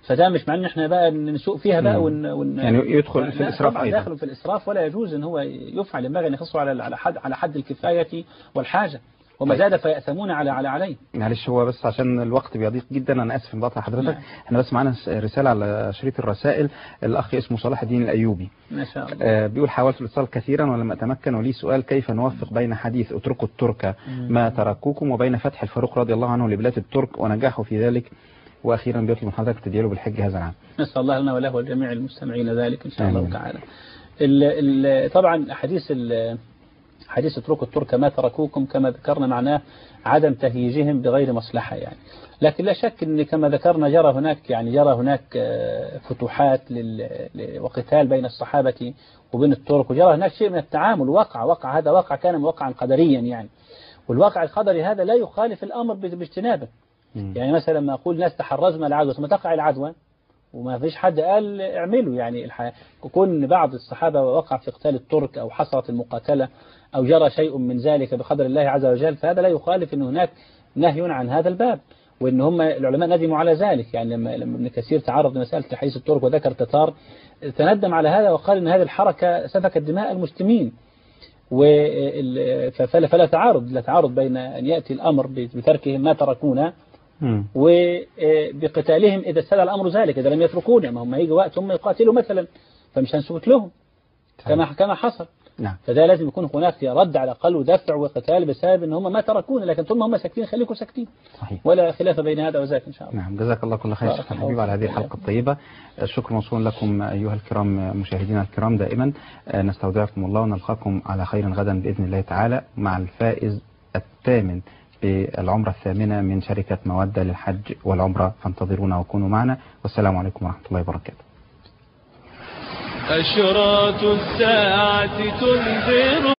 فده مش معنى ان احنا بقى نسوق فيها بقى مم. ون... ون... يعني يدخل في لا، الإسراف طبعاً أيضا. داخل في الإسراف ولا يجوز ان هو يفعل ينبغي ان يخصه على على حد على حد الكفاية والحاجة وما طيب. زاد فيأثمون على على عليه معلش هو بس عشان الوقت بيضيق جدا انا اسف ان بقطع حضرتك نعم. احنا بس معانا س- رساله على شريط الرسائل الاخ اسمه صلاح الدين الايوبي ما شاء الله آه، بيقول حاولت الاتصال كثيرا ولم اتمكن ولي سؤال كيف نوفق بين حديث اتركوا الترك ما تركوكم وبين فتح الفاروق رضي الله عنه لبلاد الترك ونجاحه في ذلك واخيرا بيطلب من حضرتك تدعي له بالحج هذا العام نسأل الله لنا وله ولجميع المستمعين ذلك إن شاء الله آمين. تعالى ال ال طبعا حديث ال حديث اتركوا الترك ما تركوكم كما ذكرنا معناه عدم تهييجهم بغير مصلحة يعني لكن لا شك ان كما ذكرنا جرى هناك يعني جرى هناك آه، فتوحات لل- ل- وقتال بين الصحابة وبين الترك وجرى هناك شيء من التعامل وقع وقع هذا وقع كان واقعا قدريا يعني والواقع القدري هذا لا يخالف الأمر باجتنابه مم. يعني مثلا لما أقول ناس تحرزنا العدوى ثم تقع العدوى وما فيش حد قال اعملوا يعني الح... كون بعض الصحابة وقع في قتال الترك أو حصلت المقاتلة أو جرى شيء من ذلك بقدر الله عز وجل فهذا لا يخالف أن هناك نهي عن هذا الباب وأن هم العلماء ندموا على ذلك يعني لما لما ابن كثير تعرض لمسألة حديث الترك وذكر التتار تندم على هذا وقال أن هذه الحركة سفكت دماء المسلمين وال- فلا فلا تعارض لا تعارض بين أن يأتي الأمر بتركهم ما تركونا مم. وبقتالهم إذا استدعى الأمر ذلك إذا لم يتركونا ما هم يجي وقت هم يقاتلوا مثلا فمش هنسكت لهم كما كما حصل نعم فده لازم يكون هناك رد على الأقل ودفع وقتال بسبب ان هم ما تركونا لكن طول ما هم ساكتين خليكم ساكتين صحيح ولا خلاف بين هذا وذاك إن شاء الله نعم جزاك الله كل خير بارك شيخنا الله الحبيب على هذه فيك. الحلقة الطيبة الشكر موصول لكم أيها الكرام مشاهدينا الكرام دائما آه، نستودعكم الله ونلقاكم على خير غدا بإذن الله تعالى مع الفائز الثامن بالعمرة الثامنة من شركة مودة للحج والعمرة فانتظرونا وكونوا معنا والسلام عليكم ورحمة الله وبركاته أشراط الساعة تنذر